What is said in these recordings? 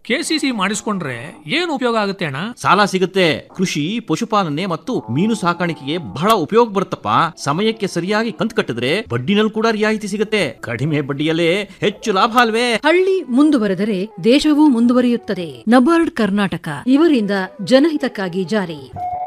KCC ಮಾಡಿಸ್ಕೊಂಡ್ರೆ ಏನು ಉಪಯೋಗ ಆಗುತ್ತೆ ಅಣ್ಣ ಸಾಲ ಸಿಗುತ್ತೆ ಕೃಷಿ ಪಶುಪಾಲನೆ ಮತ್ತು ಮೀನು ಸಾಕಾಣಿಕೆಗೆ ಬಹಳ ಉಪಯೋಗ ಬರುತ್ತಪ್ಪ ಸಮಯಕ್ಕೆ ಸರಿಯಾಗಿ ಕಂತು ಕಟ್ಟಿದ್ರೆ ಬಡ್ಡಿನಲ್ಲಿ ಕೂಡ ರಿಯಾಯಿತಿ ಸಿಗುತ್ತೆ ಕಡಿಮೆ ಬಡ್ಡಿಯಲ್ಲೇ ಹೆಚ್ಚು ಲಾಭ ಅಲ್ವೇ ಹಳ್ಳಿ ಮುಂದುವರೆದರೆ ದೇಶವೂ ಮುಂದುವರಿಯುತ್ತದೆ ನಬಾರ್ಡ್ ಕರ್ನಾಟಕ ಇವರಿಂದ ಜನಹಿತಕ್ಕಾಗಿ ಜಾರಿ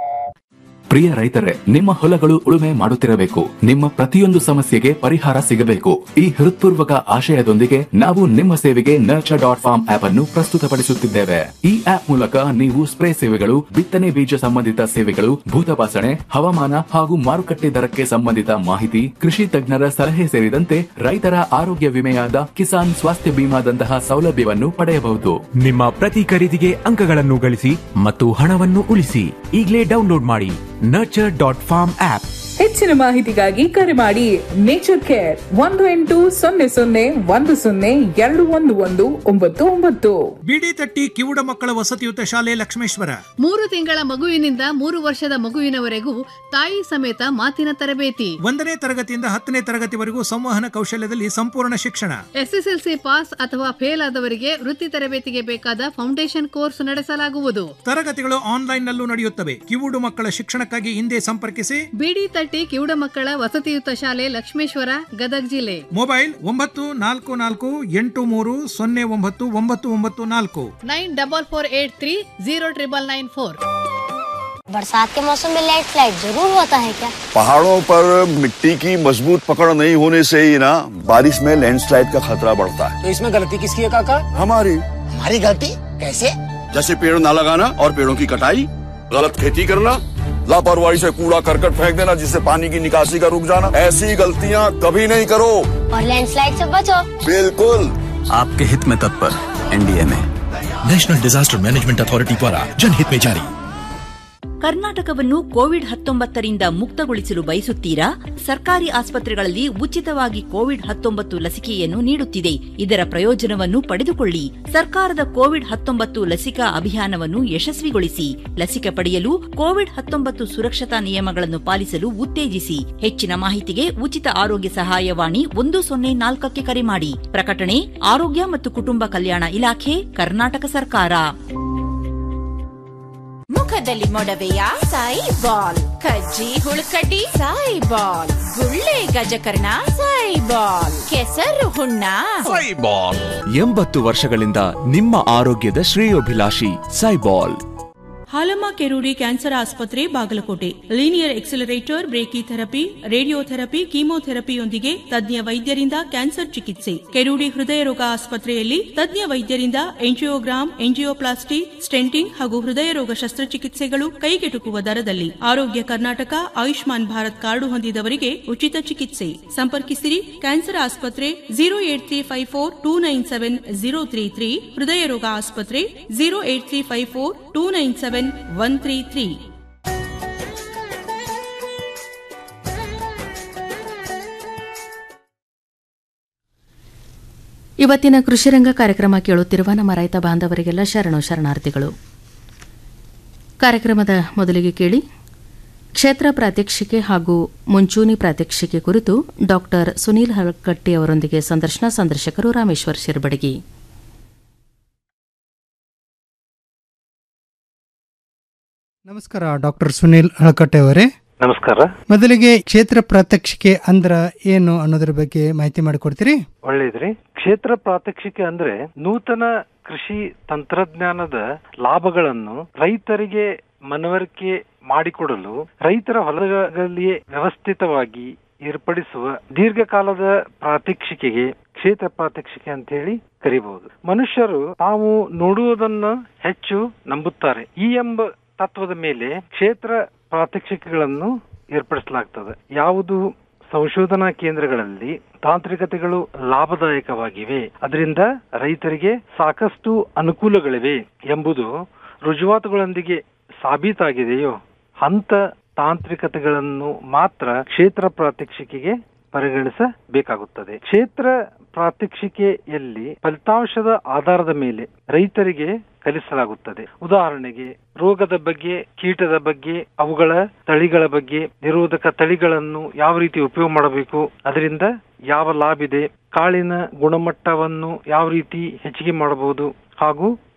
ಪ್ರಿಯ ರೈತರೇ ನಿಮ್ಮ ಹೊಲಗಳು ಉಳುಮೆ ಮಾಡುತ್ತಿರಬೇಕು ನಿಮ್ಮ ಪ್ರತಿಯೊಂದು ಸಮಸ್ಯೆಗೆ ಪರಿಹಾರ ಸಿಗಬೇಕು ಈ ಹೃತ್ಪೂರ್ವಕ ಆಶಯದೊಂದಿಗೆ ನಾವು ನಿಮ್ಮ ಸೇವೆಗೆ ನರ್ಚರ್ ಡಾಟ್ ಫಾರ್ಮ್ ಆಪ್ ಅನ್ನು ಪ್ರಸ್ತುತಪಡಿಸುತ್ತಿದ್ದೇವೆ ಈ ಆಪ್ ಮೂಲಕ ನೀವು ಸ್ಪ್ರೇ ಸೇವೆಗಳು ಬಿತ್ತನೆ ಬೀಜ ಸಂಬಂಧಿತ ಸೇವೆಗಳು ಭೂತಪಾಸಣೆ ಹವಾಮಾನ ಹಾಗೂ ಮಾರುಕಟ್ಟೆ ದರಕ್ಕೆ ಸಂಬಂಧಿತ ಮಾಹಿತಿ ಕೃಷಿ ತಜ್ಞರ ಸಲಹೆ ಸೇರಿದಂತೆ ರೈತರ ಆರೋಗ್ಯ ವಿಮೆಯಾದ ಕಿಸಾನ್ ಸ್ವಾಸ್ಥ್ಯ ಬಿಮಾದಂತಹ ಸೌಲಭ್ಯವನ್ನು ಪಡೆಯಬಹುದು ನಿಮ್ಮ ಪ್ರತಿ ಖರೀದಿಗೆ ಅಂಕಗಳನ್ನು ಗಳಿಸಿ ಮತ್ತು ಹಣವನ್ನು ಉಳಿಸಿ ಈಗಲೇ ಡೌನ್ಲೋಡ್ ಮಾಡಿ ನರ್ಚರ್ ಡಾಟ್ ಫಾರ್ಮ್ ಆಪ್ ಹೆಚ್ಚಿನ ಮಾಹಿತಿಗಾಗಿ ಕರೆ ಮಾಡಿ ನೇಚರ್ ಕೇರ್ ಒಂದು ಎಂಟು ಸೊನ್ನೆ ಸೊನ್ನೆ ಒಂದು ಸೊನ್ನೆ ಎರಡು ಒಂದು ಒಂದು ಒಂಬತ್ತು ಒಂಬತ್ತು ಬಿಡಿ ತಟ್ಟಿ ಕಿವುಡ ಮಕ್ಕಳ ವಸತಿಯುತ ಶಾಲೆ ಲಕ್ಷ್ಮೇಶ್ವರ ಮೂರು ತಿಂಗಳ ಮಗುವಿನಿಂದ ಮೂರು ವರ್ಷದ ಮಗುವಿನವರೆಗೂ ತಾಯಿ ಸಮೇತ ಮಾತಿನ ತರಬೇತಿ ಒಂದನೇ ತರಗತಿಯಿಂದ ಹತ್ತನೇ ತರಗತಿವರೆಗೂ ಸಂವಹನ ಕೌಶಲ್ಯದಲ್ಲಿ ಸಂಪೂರ್ಣ ಶಿಕ್ಷಣ ಎಸ್ಎಸ್ಎಲ್ಸಿ ಪಾಸ್ ಅಥವಾ ಫೇಲ್ ಆದವರಿಗೆ ವೃತ್ತಿ ತರಬೇತಿಗೆ ಬೇಕಾದ ಫೌಂಡೇಶನ್ ಕೋರ್ಸ್ ನಡೆಸಲಾಗುವುದು ತರಗತಿಗಳು ಆನ್ಲೈನ್ ನಲ್ಲೂ ನಡೆಯುತ್ತವೆ ಕಿವುಡು ಮಕ್ಕಳ ಶಿಕ್ಷಣಕ್ಕಾಗಿ ಹಿಂದೆ ಸಂಪರ್ಕಿಸಿ ಬಿಡಿ ತಟ್ಟಿ ಕಿವುಡ ಮಕ್ಕಳ ವಸತಿಯುತ ಶಾಲೆ ಲಕ್ಷ್ಮೇಶ್ವರ ಗದಗ್ ಜಿಲ್ಲೆ ಮೊಬೈಲ್ ಒಂಬತ್ತು ನಾಲ್ಕು ನಾಲ್ಕು ಎಂಟು ಮೂರು ಸೊನ್ನೆ ಒಂಬತ್ತು ಒಂಬತ್ತು ಒಂಬತ್ತು ನಾಲ್ಕು nine double four eight three zero triple nine four बरसात के मौसम में लेट फ्लाइट जरूर होता है क्या पहाड़ों पर मिट्टी की मजबूत पकड़ नहीं होने से ही ना बारिश में लैंडस्लाइड का खतरा बढ़ता है तो इसमें गलती किसकी है काका हमारी हमारी गलती कैसे जैसे पेड़ ना लगाना और पेड़ों की कटाई गलत खेती करना लापरवाही से कूड़ा करकट फेंक देना जिससे पानी की निकासी का रुक जाना ऐसी गलतियाँ कभी नहीं करो और लैंडस्लाइड से बचो बिल्कुल आपके हित में तत्पर एनडीए में नेशनल डिजास्टर मैनेजमेंट अथॉरिटी द्वारा जनहित में जारी ಕರ್ನಾಟಕವನ್ನು ಕೋವಿಡ್ ಹತ್ತೊಂಬತ್ತರಿಂದ ಮುಕ್ತಗೊಳಿಸಲು ಬಯಸುತ್ತೀರಾ ಸರ್ಕಾರಿ ಆಸ್ಪತ್ರೆಗಳಲ್ಲಿ ಉಚಿತವಾಗಿ ಕೋವಿಡ್ ಹತ್ತೊಂಬತ್ತು ಲಸಿಕೆಯನ್ನು ನೀಡುತ್ತಿದೆ ಇದರ ಪ್ರಯೋಜನವನ್ನು ಪಡೆದುಕೊಳ್ಳಿ ಸರ್ಕಾರದ ಕೋವಿಡ್ ಹತ್ತೊಂಬತ್ತು ಲಸಿಕಾ ಅಭಿಯಾನವನ್ನು ಯಶಸ್ವಿಗೊಳಿಸಿ ಲಸಿಕೆ ಪಡೆಯಲು ಕೋವಿಡ್ ಹತ್ತೊಂಬತ್ತು ಸುರಕ್ಷತಾ ನಿಯಮಗಳನ್ನು ಪಾಲಿಸಲು ಉತ್ತೇಜಿಸಿ ಹೆಚ್ಚಿನ ಮಾಹಿತಿಗೆ ಉಚಿತ ಆರೋಗ್ಯ ಸಹಾಯವಾಣಿ ಒಂದು ಸೊನ್ನೆ ನಾಲ್ಕಕ್ಕೆ ಕರೆ ಮಾಡಿ ಪ್ರಕಟಣೆ ಆರೋಗ್ಯ ಮತ್ತು ಕುಟುಂಬ ಕಲ್ಯಾಣ ಇಲಾಖೆ ಕರ್ನಾಟಕ ಸರ್ಕಾರ ಮುಖದಲ್ಲಿ ಮೊಡವೆಯ ಸಾಯಿ ಬಾಲ್ ಕಜ್ಜಿ ಹುಳುಕಡ್ಡಿ ಸಾಯಿ ಬಾಲ್ ಗುಳ್ಳೆ ಗಜಕರ್ಣ ಸಾಯಿ ಬಾಲ್ ಕೆಸರು ಹುಣ್ಣ ಎಂಬತ್ತು ವರ್ಷಗಳಿಂದ ನಿಮ್ಮ ಆರೋಗ್ಯದ ಶ್ರೇಯೋಭಿಲಾಷಿ ಸೈಬಾಲ್ ಹಾಲಮ್ಮ ಕೆರೂಡಿ ಕ್ಯಾನ್ಸರ್ ಆಸ್ಪತ್ರೆ Bagalkote linear accelerator brachytherapy radiotherapy ಕೀಮೋಥೆರಪಿಯೊಂದಿಗೆ ತಜ್ಞ ವೈದ್ಯರಿಂದ ಕ್ಯಾನ್ಸರ್ ಚಿಕಿತ್ಸೆ ಕೆರೂಡಿ ಹೃದಯ ರೋಗ ಆಸ್ಪತ್ರೆಯಲ್ಲಿ ತಜ್ಞ ವೈದ್ಯರಿಂದ ಎಂಜಿಯೋಗ್ರಾಮ್ ಎಂಜಿಯೋಪ್ಲಾಸ್ಟಿ ಸ್ಟೆಂಟಿಂಗ್ ಹಾಗೂ ಹೃದಯ ರೋಗ ಶಸ್ತ್ರಚಿಕಿತ್ಸೆಗಳು ಕೈಗೆಟುಕುವ ದರದಲ್ಲಿ ಆರೋಗ್ಯ ಕರ್ನಾಟಕ ಆಯುಷ್ಮಾನ್ ಭಾರತ್ ಕಾರ್ಡು ಹೊಂದಿದವರಿಗೆ ಉಚಿತ ಚಿಕಿತ್ಸೆ ಸಂಪರ್ಕಿಸಿರಿ ಕ್ಯಾನ್ಸರ್ ಆಸ್ಪತ್ರೆ zero eight three five four two nine seven zero three three ಹೃದಯ ರೋಗ ಆಸ್ಪತ್ರೆ zero eight three five four two nine seven one three three ಇವತ್ತಿನ ಕೃಷಿರಂಗ ಕಾರ್ಯಕ್ರಮ ಕೇಳುತ್ತಿರುವ ನಮ್ಮ ರೈತ ಬಾಂಧವರಿಗೆಲ್ಲ ಶರಣು ಶರಣಾರ್ಥಿಗಳು ಕಾರ್ಯಕ್ರಮದ ಮೊದಲಿಗೆ ಕೇಳಿ ಕ್ಷೇತ್ರ ಪ್ರಾತ್ಯಕ್ಷಿಕೆ ಹಾಗೂ ಮುಂಚೂಣಿ ಪ್ರಾತ್ಯಕ್ಷಿಕೆ ಕುರಿತು ಡಾಕ್ಟರ್ ಸುನೀಲ್ ಹಳಕಟ್ಟಿ ಅವರೊಂದಿಗೆ ಸಂದರ್ಶನ ಸಂದರ್ಶಕರು ರಾಮೇಶ್ವರ್ ಶಿರ್ಬಡಗಿ ನಮಸ್ಕಾರ ಡಾಕ್ಟರ್ ಸುನೀಲ್ ಹಳಕಟ್ಟೆ ಅವರೇ ನಮಸ್ಕಾರ ಮೊದಲಿಗೆ ಕ್ಷೇತ್ರ ಪ್ರಾತ್ಯಕ್ಷಿಕೆ ಅಂದ್ರ ಏನು ಅನ್ನೋದ್ರ ಬಗ್ಗೆ ಮಾಹಿತಿ ಮಾಡಿಕೊಡ್ತೀರಿ ಒಳ್ಳೇದ್ರಿ ಕ್ಷೇತ್ರ ಪ್ರಾತ್ಯಕ್ಷಿಕೆ ಅಂದ್ರೆ ನೂತನ ಕೃಷಿ ತಂತ್ರಜ್ಞಾನದ ಲಾಭಗಳನ್ನು ರೈತರಿಗೆ ಮನವರಿಕೆ ಮಾಡಿಕೊಡಲು ರೈತರ ಹೊಲಗಳಲ್ಲಿಯೇ ವ್ಯವಸ್ಥಿತವಾಗಿ ಏರ್ಪಡಿಸುವ ದೀರ್ಘಕಾಲದ ಪ್ರಾತ್ಯಕ್ಷಿಕೆಗೆ ಕ್ಷೇತ್ರ ಪ್ರಾತ್ಯಕ್ಷಿಕೆ ಅಂತ ಹೇಳಿ ಕರಿಬಹುದು ಮನುಷ್ಯರು ತಾವು ನೋಡುವುದನ್ನ ಹೆಚ್ಚು ನಂಬುತ್ತಾರೆ ಈ ಎಂಬ ತತ್ವದ ಮೇಲೆ ಕ್ಷೇತ್ರ ಪ್ರಾತ್ಯಕ್ಷಿಕೆಗಳನ್ನು ಏರ್ಪಡಿಸಲಾಗ್ತದೆ ಯಾವುದು ಸಂಶೋಧನಾ ಕೇಂದ್ರಗಳಲ್ಲಿ ತಾಂತ್ರಿಕತೆಗಳು ಲಾಭದಾಯಕವಾಗಿವೆ ಅದರಿಂದ ರೈತರಿಗೆ ಸಾಕಷ್ಟು ಅನುಕೂಲಗಳಿವೆ ಎಂಬುದು ರುಜುವಾತುಗಳೊಂದಿಗೆ ಸಾಬೀತಾಗಿದೆಯೋ ಅಂತ ತಾಂತ್ರಿಕತೆಗಳನ್ನು ಮಾತ್ರ ಕ್ಷೇತ್ರ ಪ್ರಾತ್ಯಕ್ಷಿಕೆಗೆ ಪರಿಗಣಿಸಬೇಕಾಗುತ್ತದೆ ಕ್ಷೇತ್ರ ಪ್ರಾತ್ಯಕ್ಷಿಕೆಯಲ್ಲಿ ಫಲಿತಾಂಶದ ಆಧಾರದ ಮೇಲೆ ರೈತರಿಗೆ ಕಲಿಸಲಾಗುತ್ತದೆ ಉದಾಹರಣೆಗೆ ರೋಗದ ಬಗ್ಗೆ ಕೀಟದ ಬಗ್ಗೆ ಅವುಗಳ ತಳಿಗಳ ಬಗ್ಗೆ ನಿರೋಧಕ ತಳಿಗಳನ್ನು ಯಾವ ರೀತಿ ಉಪಯೋಗ ಮಾಡಬೇಕು ಅದರಿಂದ ಯಾವ ಲಾಭ ಇದೆ ಕಾಳಿನ ಗುಣಮಟ್ಟವನ್ನು ಯಾವ ರೀತಿ ಹೆಚ್ಚಿಗೆ ಮಾಡಬಹುದು ಹಾಗೂ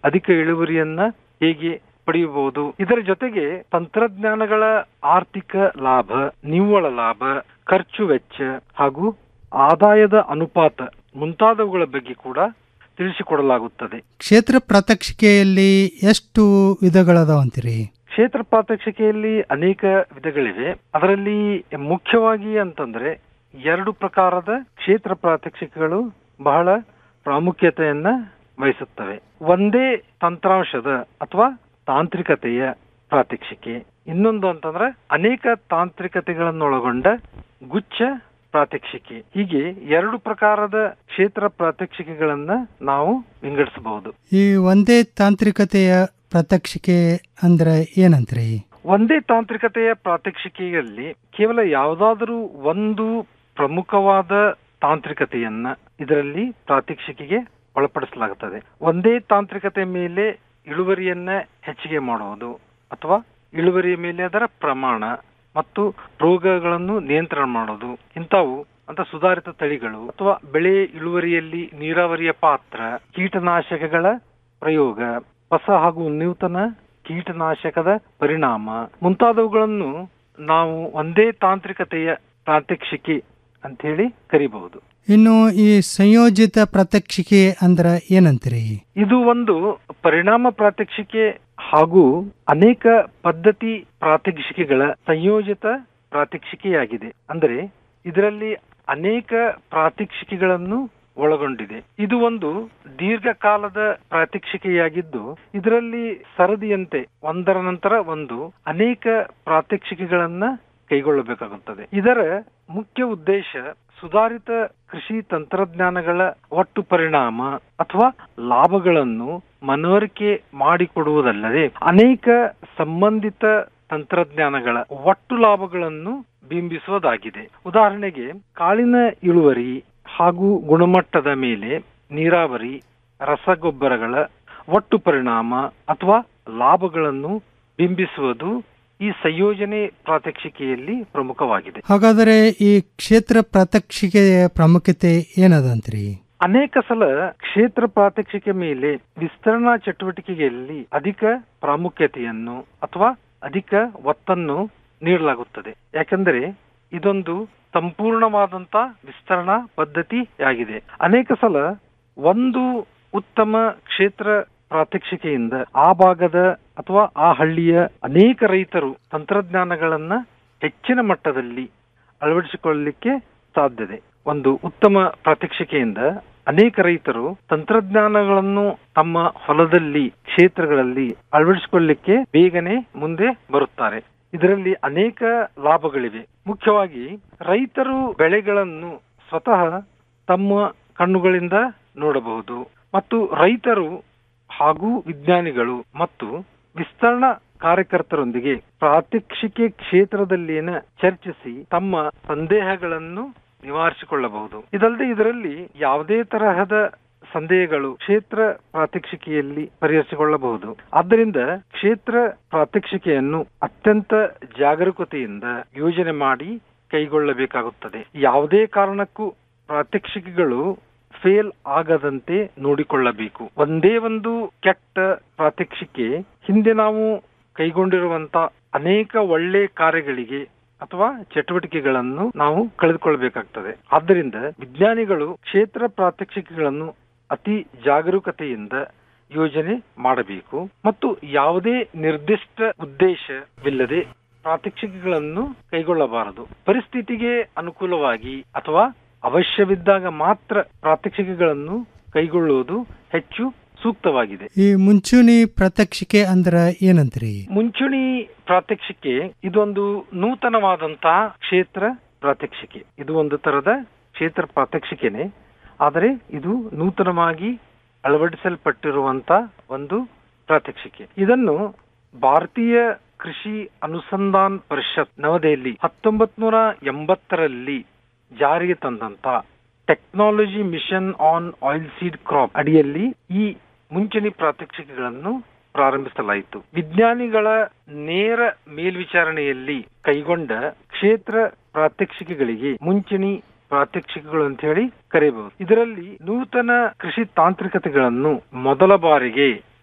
ಅಧಿಕ ಇಳುವರಿಯನ್ನ ಹೇಗೆ ಪಡೆಯಬಹುದು ಇದರ ಜೊತೆಗೆ ತಂತ್ರಜ್ಞಾನಗಳ ಆರ್ಥಿಕ ಲಾಭ ನಿವ್ವಳ ಲಾಭ ಖರ್ಚು ವೆಚ್ಚ ಹಾಗೂ ಆದಾಯದ ಅನುಪಾತ ಮುಂತಾದವುಗಳ ಬಗ್ಗೆ ಕೂಡ ತಿಳಿಸಿಕೊಡಲಾಗುತ್ತದೆ ಕ್ಷೇತ್ರ ಪ್ರಾತ್ಯಕ್ಷಿಕೆಯಲ್ಲಿ ಎಷ್ಟು ವಿಧಗಳದಾವಂತೀರಿ ಕ್ಷೇತ್ರ ಪ್ರಾತ್ಯಕ್ಷಿಕೆಯಲ್ಲಿ ಅನೇಕ ವಿಧಗಳಿವೆ ಅದರಲ್ಲಿ ಮುಖ್ಯವಾಗಿ ಅಂತಂದ್ರೆ ಎರಡು ಪ್ರಕಾರದ ಕ್ಷೇತ್ರ ಪ್ರಾತ್ಯಕ್ಷಿಕೆಗಳು ಬಹಳ ಪ್ರಾಮುಖ್ಯತೆಯನ್ನ ವಹಿಸುತ್ತವೆ ಒಂದೇ ತಂತ್ರಾಂಶದ ಅಥವಾ ತಾಂತ್ರಿಕತೆಯ ಪ್ರಾತ್ಯಕ್ಷಿಕೆ ಇನ್ನೊಂದು ಅಂತಂದ್ರೆ ಅನೇಕ ತಾಂತ್ರಿಕತೆಗಳನ್ನೊಳಗೊಂಡ ಗುಚ್ಛ ಪ್ರಾತ್ಯಕ್ಷಿಕೆ ಹೀಗೆ ಎರಡು ಪ್ರಕಾರದ ಕ್ಷೇತ್ರ ಪ್ರಾತ್ಯಕ್ಷಿಕೆಗಳನ್ನ ನಾವು ವಿಂಗಡಿಸಬಹುದು ಈ ಒಂದೇ ತಾಂತ್ರಿಕತೆಯ ಪ್ರಾತ್ಯಕ್ಷಿಕೆ ಅಂದ್ರೆ ಏನಂತ್ರಿ ಒಂದೇ ತಾಂತ್ರಿಕತೆಯ ಪ್ರಾತ್ಯಕ್ಷಿಕೆಯಲ್ಲಿ ಕೇವಲ ಯಾವುದಾದರೂ ಒಂದು ಪ್ರಮುಖವಾದ ತಾಂತ್ರಿಕತೆಯನ್ನ ಇದರಲ್ಲಿ ಪ್ರಾತ್ಯಕ್ಷಿಕೆಗೆ ಒಳಪಡಿಸಲಾಗುತ್ತದೆ ಒಂದೇ ತಾಂತ್ರಿಕತೆ ಮೇಲೆ ಇಳುವರಿಯನ್ನ ಹೆಚ್ಚಿಗೆ ಮಾಡುವುದು ಅಥವಾ ಇಳುವರಿಯ ಮೇಲೆ ಅದರ ಪ್ರಮಾಣ ಮತ್ತು ರೋಗಗಳನ್ನು ನಿಯಂತ್ರಣ ಮಾಡೋದು ಇಂಥವು ಅಂತ ಸುಧಾರಿತ ತಳಿಗಳು ಅಥವಾ ಬೆಳೆ ಇಳುವರಿಯಲ್ಲಿ ನೀರಾವರಿಯ ಪಾತ್ರ ಕೀಟನಾಶಕಗಳ ಪ್ರಯೋಗ ಹೊಸ ಹಾಗೂ ನೂತನ ಕೀಟನಾಶಕದ ಪರಿಣಾಮ ಮುಂತಾದವುಗಳನ್ನು ನಾವು ಒಂದೇ ತಾಂತ್ರಿಕತೆಯ ಪ್ರಾತ್ಯಕ್ಷಿಕೆ ಅಂತ ಹೇಳಿ ಕರಿಬಹುದು ಇನ್ನು ಈ ಸಂಯೋಜಿತ ಪ್ರಾತ್ಯಕ್ಷಿಕೆ ಅಂದ್ರ ಏನಂತೀರಿ ಇದು ಒಂದು ಪರಿಣಾಮ ಪ್ರಾತ್ಯಕ್ಷಿಕೆ ಹಾಗೂ ಅನೇಕ ಪದ್ಧತಿ ಪ್ರಾತ್ಯಕ್ಷಿಕೆಗಳ ಸಂಯೋಜಿತ ಪ್ರಾತ್ಯಕ್ಷಿಕೆಯಾಗಿದೆ ಅಂದರೆ ಇದರಲ್ಲಿ ಅನೇಕ ಪ್ರಾತ್ಯಕ್ಷಿಕೆಗಳನ್ನು ಒಳಗೊಂಡಿದೆ ಇದು ಒಂದು ದೀರ್ಘಕಾಲದ ಪ್ರಾತ್ಯಕ್ಷಿಕೆಯಾಗಿದ್ದು ಇದರಲ್ಲಿ ಸರದಿಯಂತೆ ಒಂದರ ನಂತರ ಒಂದು ಅನೇಕ ಪ್ರಾತ್ಯಕ್ಷಿಕೆಗಳನ್ನ ಕೈಗೊಳ್ಳಬೇಕಾಗುತ್ತದೆ ಇದರ ಮುಖ್ಯ ಉದ್ದೇಶ ಸುಧಾರಿತ ಕೃಷಿ ತಂತ್ರಜ್ಞಾನಗಳ ಒಟ್ಟು ಪರಿಣಾಮ ಅಥವಾ ಲಾಭಗಳನ್ನು ಮನವರಿಕೆ ಮಾಡಿಕೊಡುವುದಲ್ಲದೆ ಅನೇಕ ಸಂಬಂಧಿತ ತಂತ್ರಜ್ಞಾನಗಳ ಒಟ್ಟು ಲಾಭಗಳನ್ನು ಬಿಂಬಿಸುವುದಾಗಿದೆ ಉದಾಹರಣೆಗೆ ಕಾಳಿನ ಇಳುವರಿ ಹಾಗೂ ಗುಣಮಟ್ಟದ ಮೇಲೆ ನೀರಾವರಿ ರಸಗೊಬ್ಬರಗಳ ಒಟ್ಟು ಪರಿಣಾಮ ಅಥವಾ ಲಾಭಗಳನ್ನು ಬಿಂಬಿಸುವುದು ಈ ಸಂಯೋಜನೆ ಪ್ರಾತ್ಯಕ್ಷಿಕೆಯಲ್ಲಿ ಪ್ರಮುಖವಾಗಿದೆ ಹಾಗಾದರೆ ಈ ಕ್ಷೇತ್ರ ಪ್ರಾತ್ಯಕ್ಷಿಕೆಯ ಪ್ರಾಮುಖ್ಯತೆ ಏನದಂತ್ರಿ ಅನೇಕ ಸಲ ಕ್ಷೇತ್ರ ಪ್ರಾತ್ಯಕ್ಷಿಕೆ ಮೇಲೆ ವಿಸ್ತರಣಾ ಚಟುವಟಿಕೆಯಲ್ಲಿ ಅಧಿಕ ಪ್ರಾಮುಖ್ಯತೆಯನ್ನು ಅಥವಾ ಅಧಿಕ ಒತ್ತನ್ನು ನೀಡಲಾಗುತ್ತದೆ ಯಾಕೆಂದರೆ ಇದೊಂದು ಸಂಪೂರ್ಣವಾದಂತ ವಿಸ್ತರಣಾ ಪದ್ಧತಿಯಾಗಿದೆ ಅನೇಕ ಸಲ ಒಂದು ಉತ್ತಮ ಕ್ಷೇತ್ರ ಪ್ರಾತ್ಯಕ್ಷಿಕೆಯಿಂದ ಆ ಭಾಗದ ಅಥವಾ ಆ ಹಳ್ಳಿಯ ಅನೇಕ ರೈತರು ತಂತ್ರಜ್ಞಾನಗಳನ್ನ ಹೆಚ್ಚಿನ ಮಟ್ಟದಲ್ಲಿ ಅಳವಡಿಸಿಕೊಳ್ಳಲಿಕ್ಕೆ ಸಾಧ್ಯತೆ ಒಂದು ಉತ್ತಮ ಪ್ರಾತ್ಯಕ್ಷಿಕೆಯಿಂದ ಅನೇಕ ರೈತರು ತಂತ್ರಜ್ಞಾನಗಳನ್ನು ತಮ್ಮ ಹೊಲದಲ್ಲಿ ಕ್ಷೇತ್ರಗಳಲ್ಲಿ ಅಳವಡಿಸಿಕೊಳ್ಳಲಿಕ್ಕೆ ಬೇಗನೆ ಮುಂದೆ ಬರುತ್ತಾರೆ ಇದರಲ್ಲಿ ಅನೇಕ ಲಾಭಗಳಿವೆ ಮುಖ್ಯವಾಗಿ ರೈತರು ಬೆಳೆಗಳನ್ನು ಸ್ವತಃ ತಮ್ಮ ಕಣ್ಣುಗಳಿಂದ ನೋಡಬಹುದು ಮತ್ತು ರೈತರು ಹಾಗೂ ವಿಜ್ಞಾನಿಗಳು ಮತ್ತು ವಿಸ್ತರಣಾ ಕಾರ್ಯಕರ್ತರೊಂದಿಗೆ ಪ್ರಾತ್ಯಕ್ಷಿಕೆ ಕ್ಷೇತ್ರದಲ್ಲಿನ ಚರ್ಚಿಸಿ ತಮ್ಮ ಸಂದೇಹಗಳನ್ನು ನಿವಾರಿಸಿಕೊಳ್ಳಬಹುದು ಇದಲ್ಲದೆ ಇದರಲ್ಲಿ ಯಾವುದೇ ತರಹದ ಸಂದೇಹಗಳು ಕ್ಷೇತ್ರ ಪ್ರಾತ್ಯಕ್ಷಿಕೆಯಲ್ಲಿ ಪರಿಹರಿಸಿಕೊಳ್ಳಬಹುದು ಆದ್ದರಿಂದ ಕ್ಷೇತ್ರ ಪ್ರಾತ್ಯಕ್ಷಿಕೆಯನ್ನು ಅತ್ಯಂತ ಜಾಗರೂಕತೆಯಿಂದ ಯೋಜನೆ ಮಾಡಿ ಕೈಗೊಳ್ಳಬೇಕಾಗುತ್ತದೆ ಯಾವುದೇ ಕಾರಣಕ್ಕೂ ಪ್ರಾತ್ಯಕ್ಷಿಕೆಗಳು ಫೇಲ್ ಆಗದಂತೆ ನೋಡಿಕೊಳ್ಳಬೇಕು ಒಂದೇ ಒಂದು ಕೆಟ್ಟ ಪ್ರಾತ್ಯಕ್ಷಿಕೆ ಹಿಂದೆ ನಾವು ಕೈಗೊಂಡಿರುವಂತ ಅನೇಕ ಒಳ್ಳೆ ಕಾರ್ಯಗಳಿಗೆ ಅಥವಾ ಚಟುವಟಿಕೆಗಳನ್ನು ನಾವು ಕಳೆದುಕೊಳ್ಬೇಕಾಗ್ತದೆ ಆದ್ದರಿಂದ ವಿಜ್ಞಾನಿಗಳು ಕ್ಷೇತ್ರ ಪ್ರಾತ್ಯಕ್ಷಿಕೆಗಳನ್ನು ಅತಿ ಜಾಗರೂಕತೆಯಿಂದ ಯೋಜನೆ ಮಾಡಬೇಕು ಮತ್ತು ಯಾವುದೇ ನಿರ್ದಿಷ್ಟ ಉದ್ದೇಶವಿಲ್ಲದೆ ಪ್ರಾತ್ಯಕ್ಷಿಕೆಗಳನ್ನು ಕೈಗೊಳ್ಳಬಾರದು ಪರಿಸ್ಥಿತಿಗೆ ಅನುಕೂಲವಾಗಿ ಅಥವಾ ಅವಶ್ಯವಿದ್ದಾಗ ಮಾತ್ರ ಪ್ರಾತ್ಯಕ್ಷಿಕೆಗಳನ್ನು ಕೈಗೊಳ್ಳುವುದು ಹೆಚ್ಚು ಸೂಕ್ತವಾಗಿದೆ ಈ ಮುಂಚೂಣಿ ಪ್ರಾತ್ಯಕ್ಷಿಕೆ ಅಂದ್ರ ಏನಂತ್ರಿ ಮುಂಚೂಣಿ ಪ್ರಾತ್ಯಕ್ಷಿಕೆ ಇದೊಂದು ನೂತನವಾದಂತಹ ಕ್ಷೇತ್ರ ಪ್ರಾತ್ಯಕ್ಷಿಕೆ ಇದು ಒಂದು ತರದ ಕ್ಷೇತ್ರ ಪ್ರಾತ್ಯಕ್ಷಿಕೆನೆ ಆದರೆ ಇದು ನೂತನವಾಗಿ ಅಳವಡಿಸಲ್ಪಟ್ಟಿರುವಂತ ಒಂದು ಪ್ರಾತ್ಯಕ್ಷಿಕೆ ಇದನ್ನು ಭಾರತೀಯ ಕೃಷಿ ಅನುಸಂಧಾನ್ ಪರಿಷತ್ ನವದೆಹಲಿ ಹತ್ತೊಂಬತ್ ನೂರ ಎಂಬತ್ತರಲ್ಲಿ ಜಾರಿಗೆ ತಂದಂತ technology mission on oil seed crop ಅಡಿಯಲ್ಲಿ ಈ ಮುಂಚೂಣಿ ಪ್ರಾತ್ಯಕ್ಷಿಕೆಗಳನ್ನು ಪ್ರಾರಂಭಿಸಲಾಯಿತು ವಿಜ್ಞಾನಿಗಳ ನೇರ ಮೇಲ್ವಿಚಾರಣೆಯಲ್ಲಿ ಕೈಗೊಂಡ ಕ್ಷೇತ್ರ ಪ್ರಾತ್ಯಕ್ಷಿಕೆಗಳಿಗೆ ಮುಂಚೂಣಿ ಪ್ರಾತ್ಯಕ್ಷಿಕೆಗಳು ಅಂತ ಹೇಳಿ ಕರೆಯಬಹುದು ಇದರಲ್ಲಿ ನೂತನ ಕೃಷಿ ತಾಂತ್ರಿಕತೆಗಳನ್ನು ಮೊದಲ ಬಾರಿಗೆ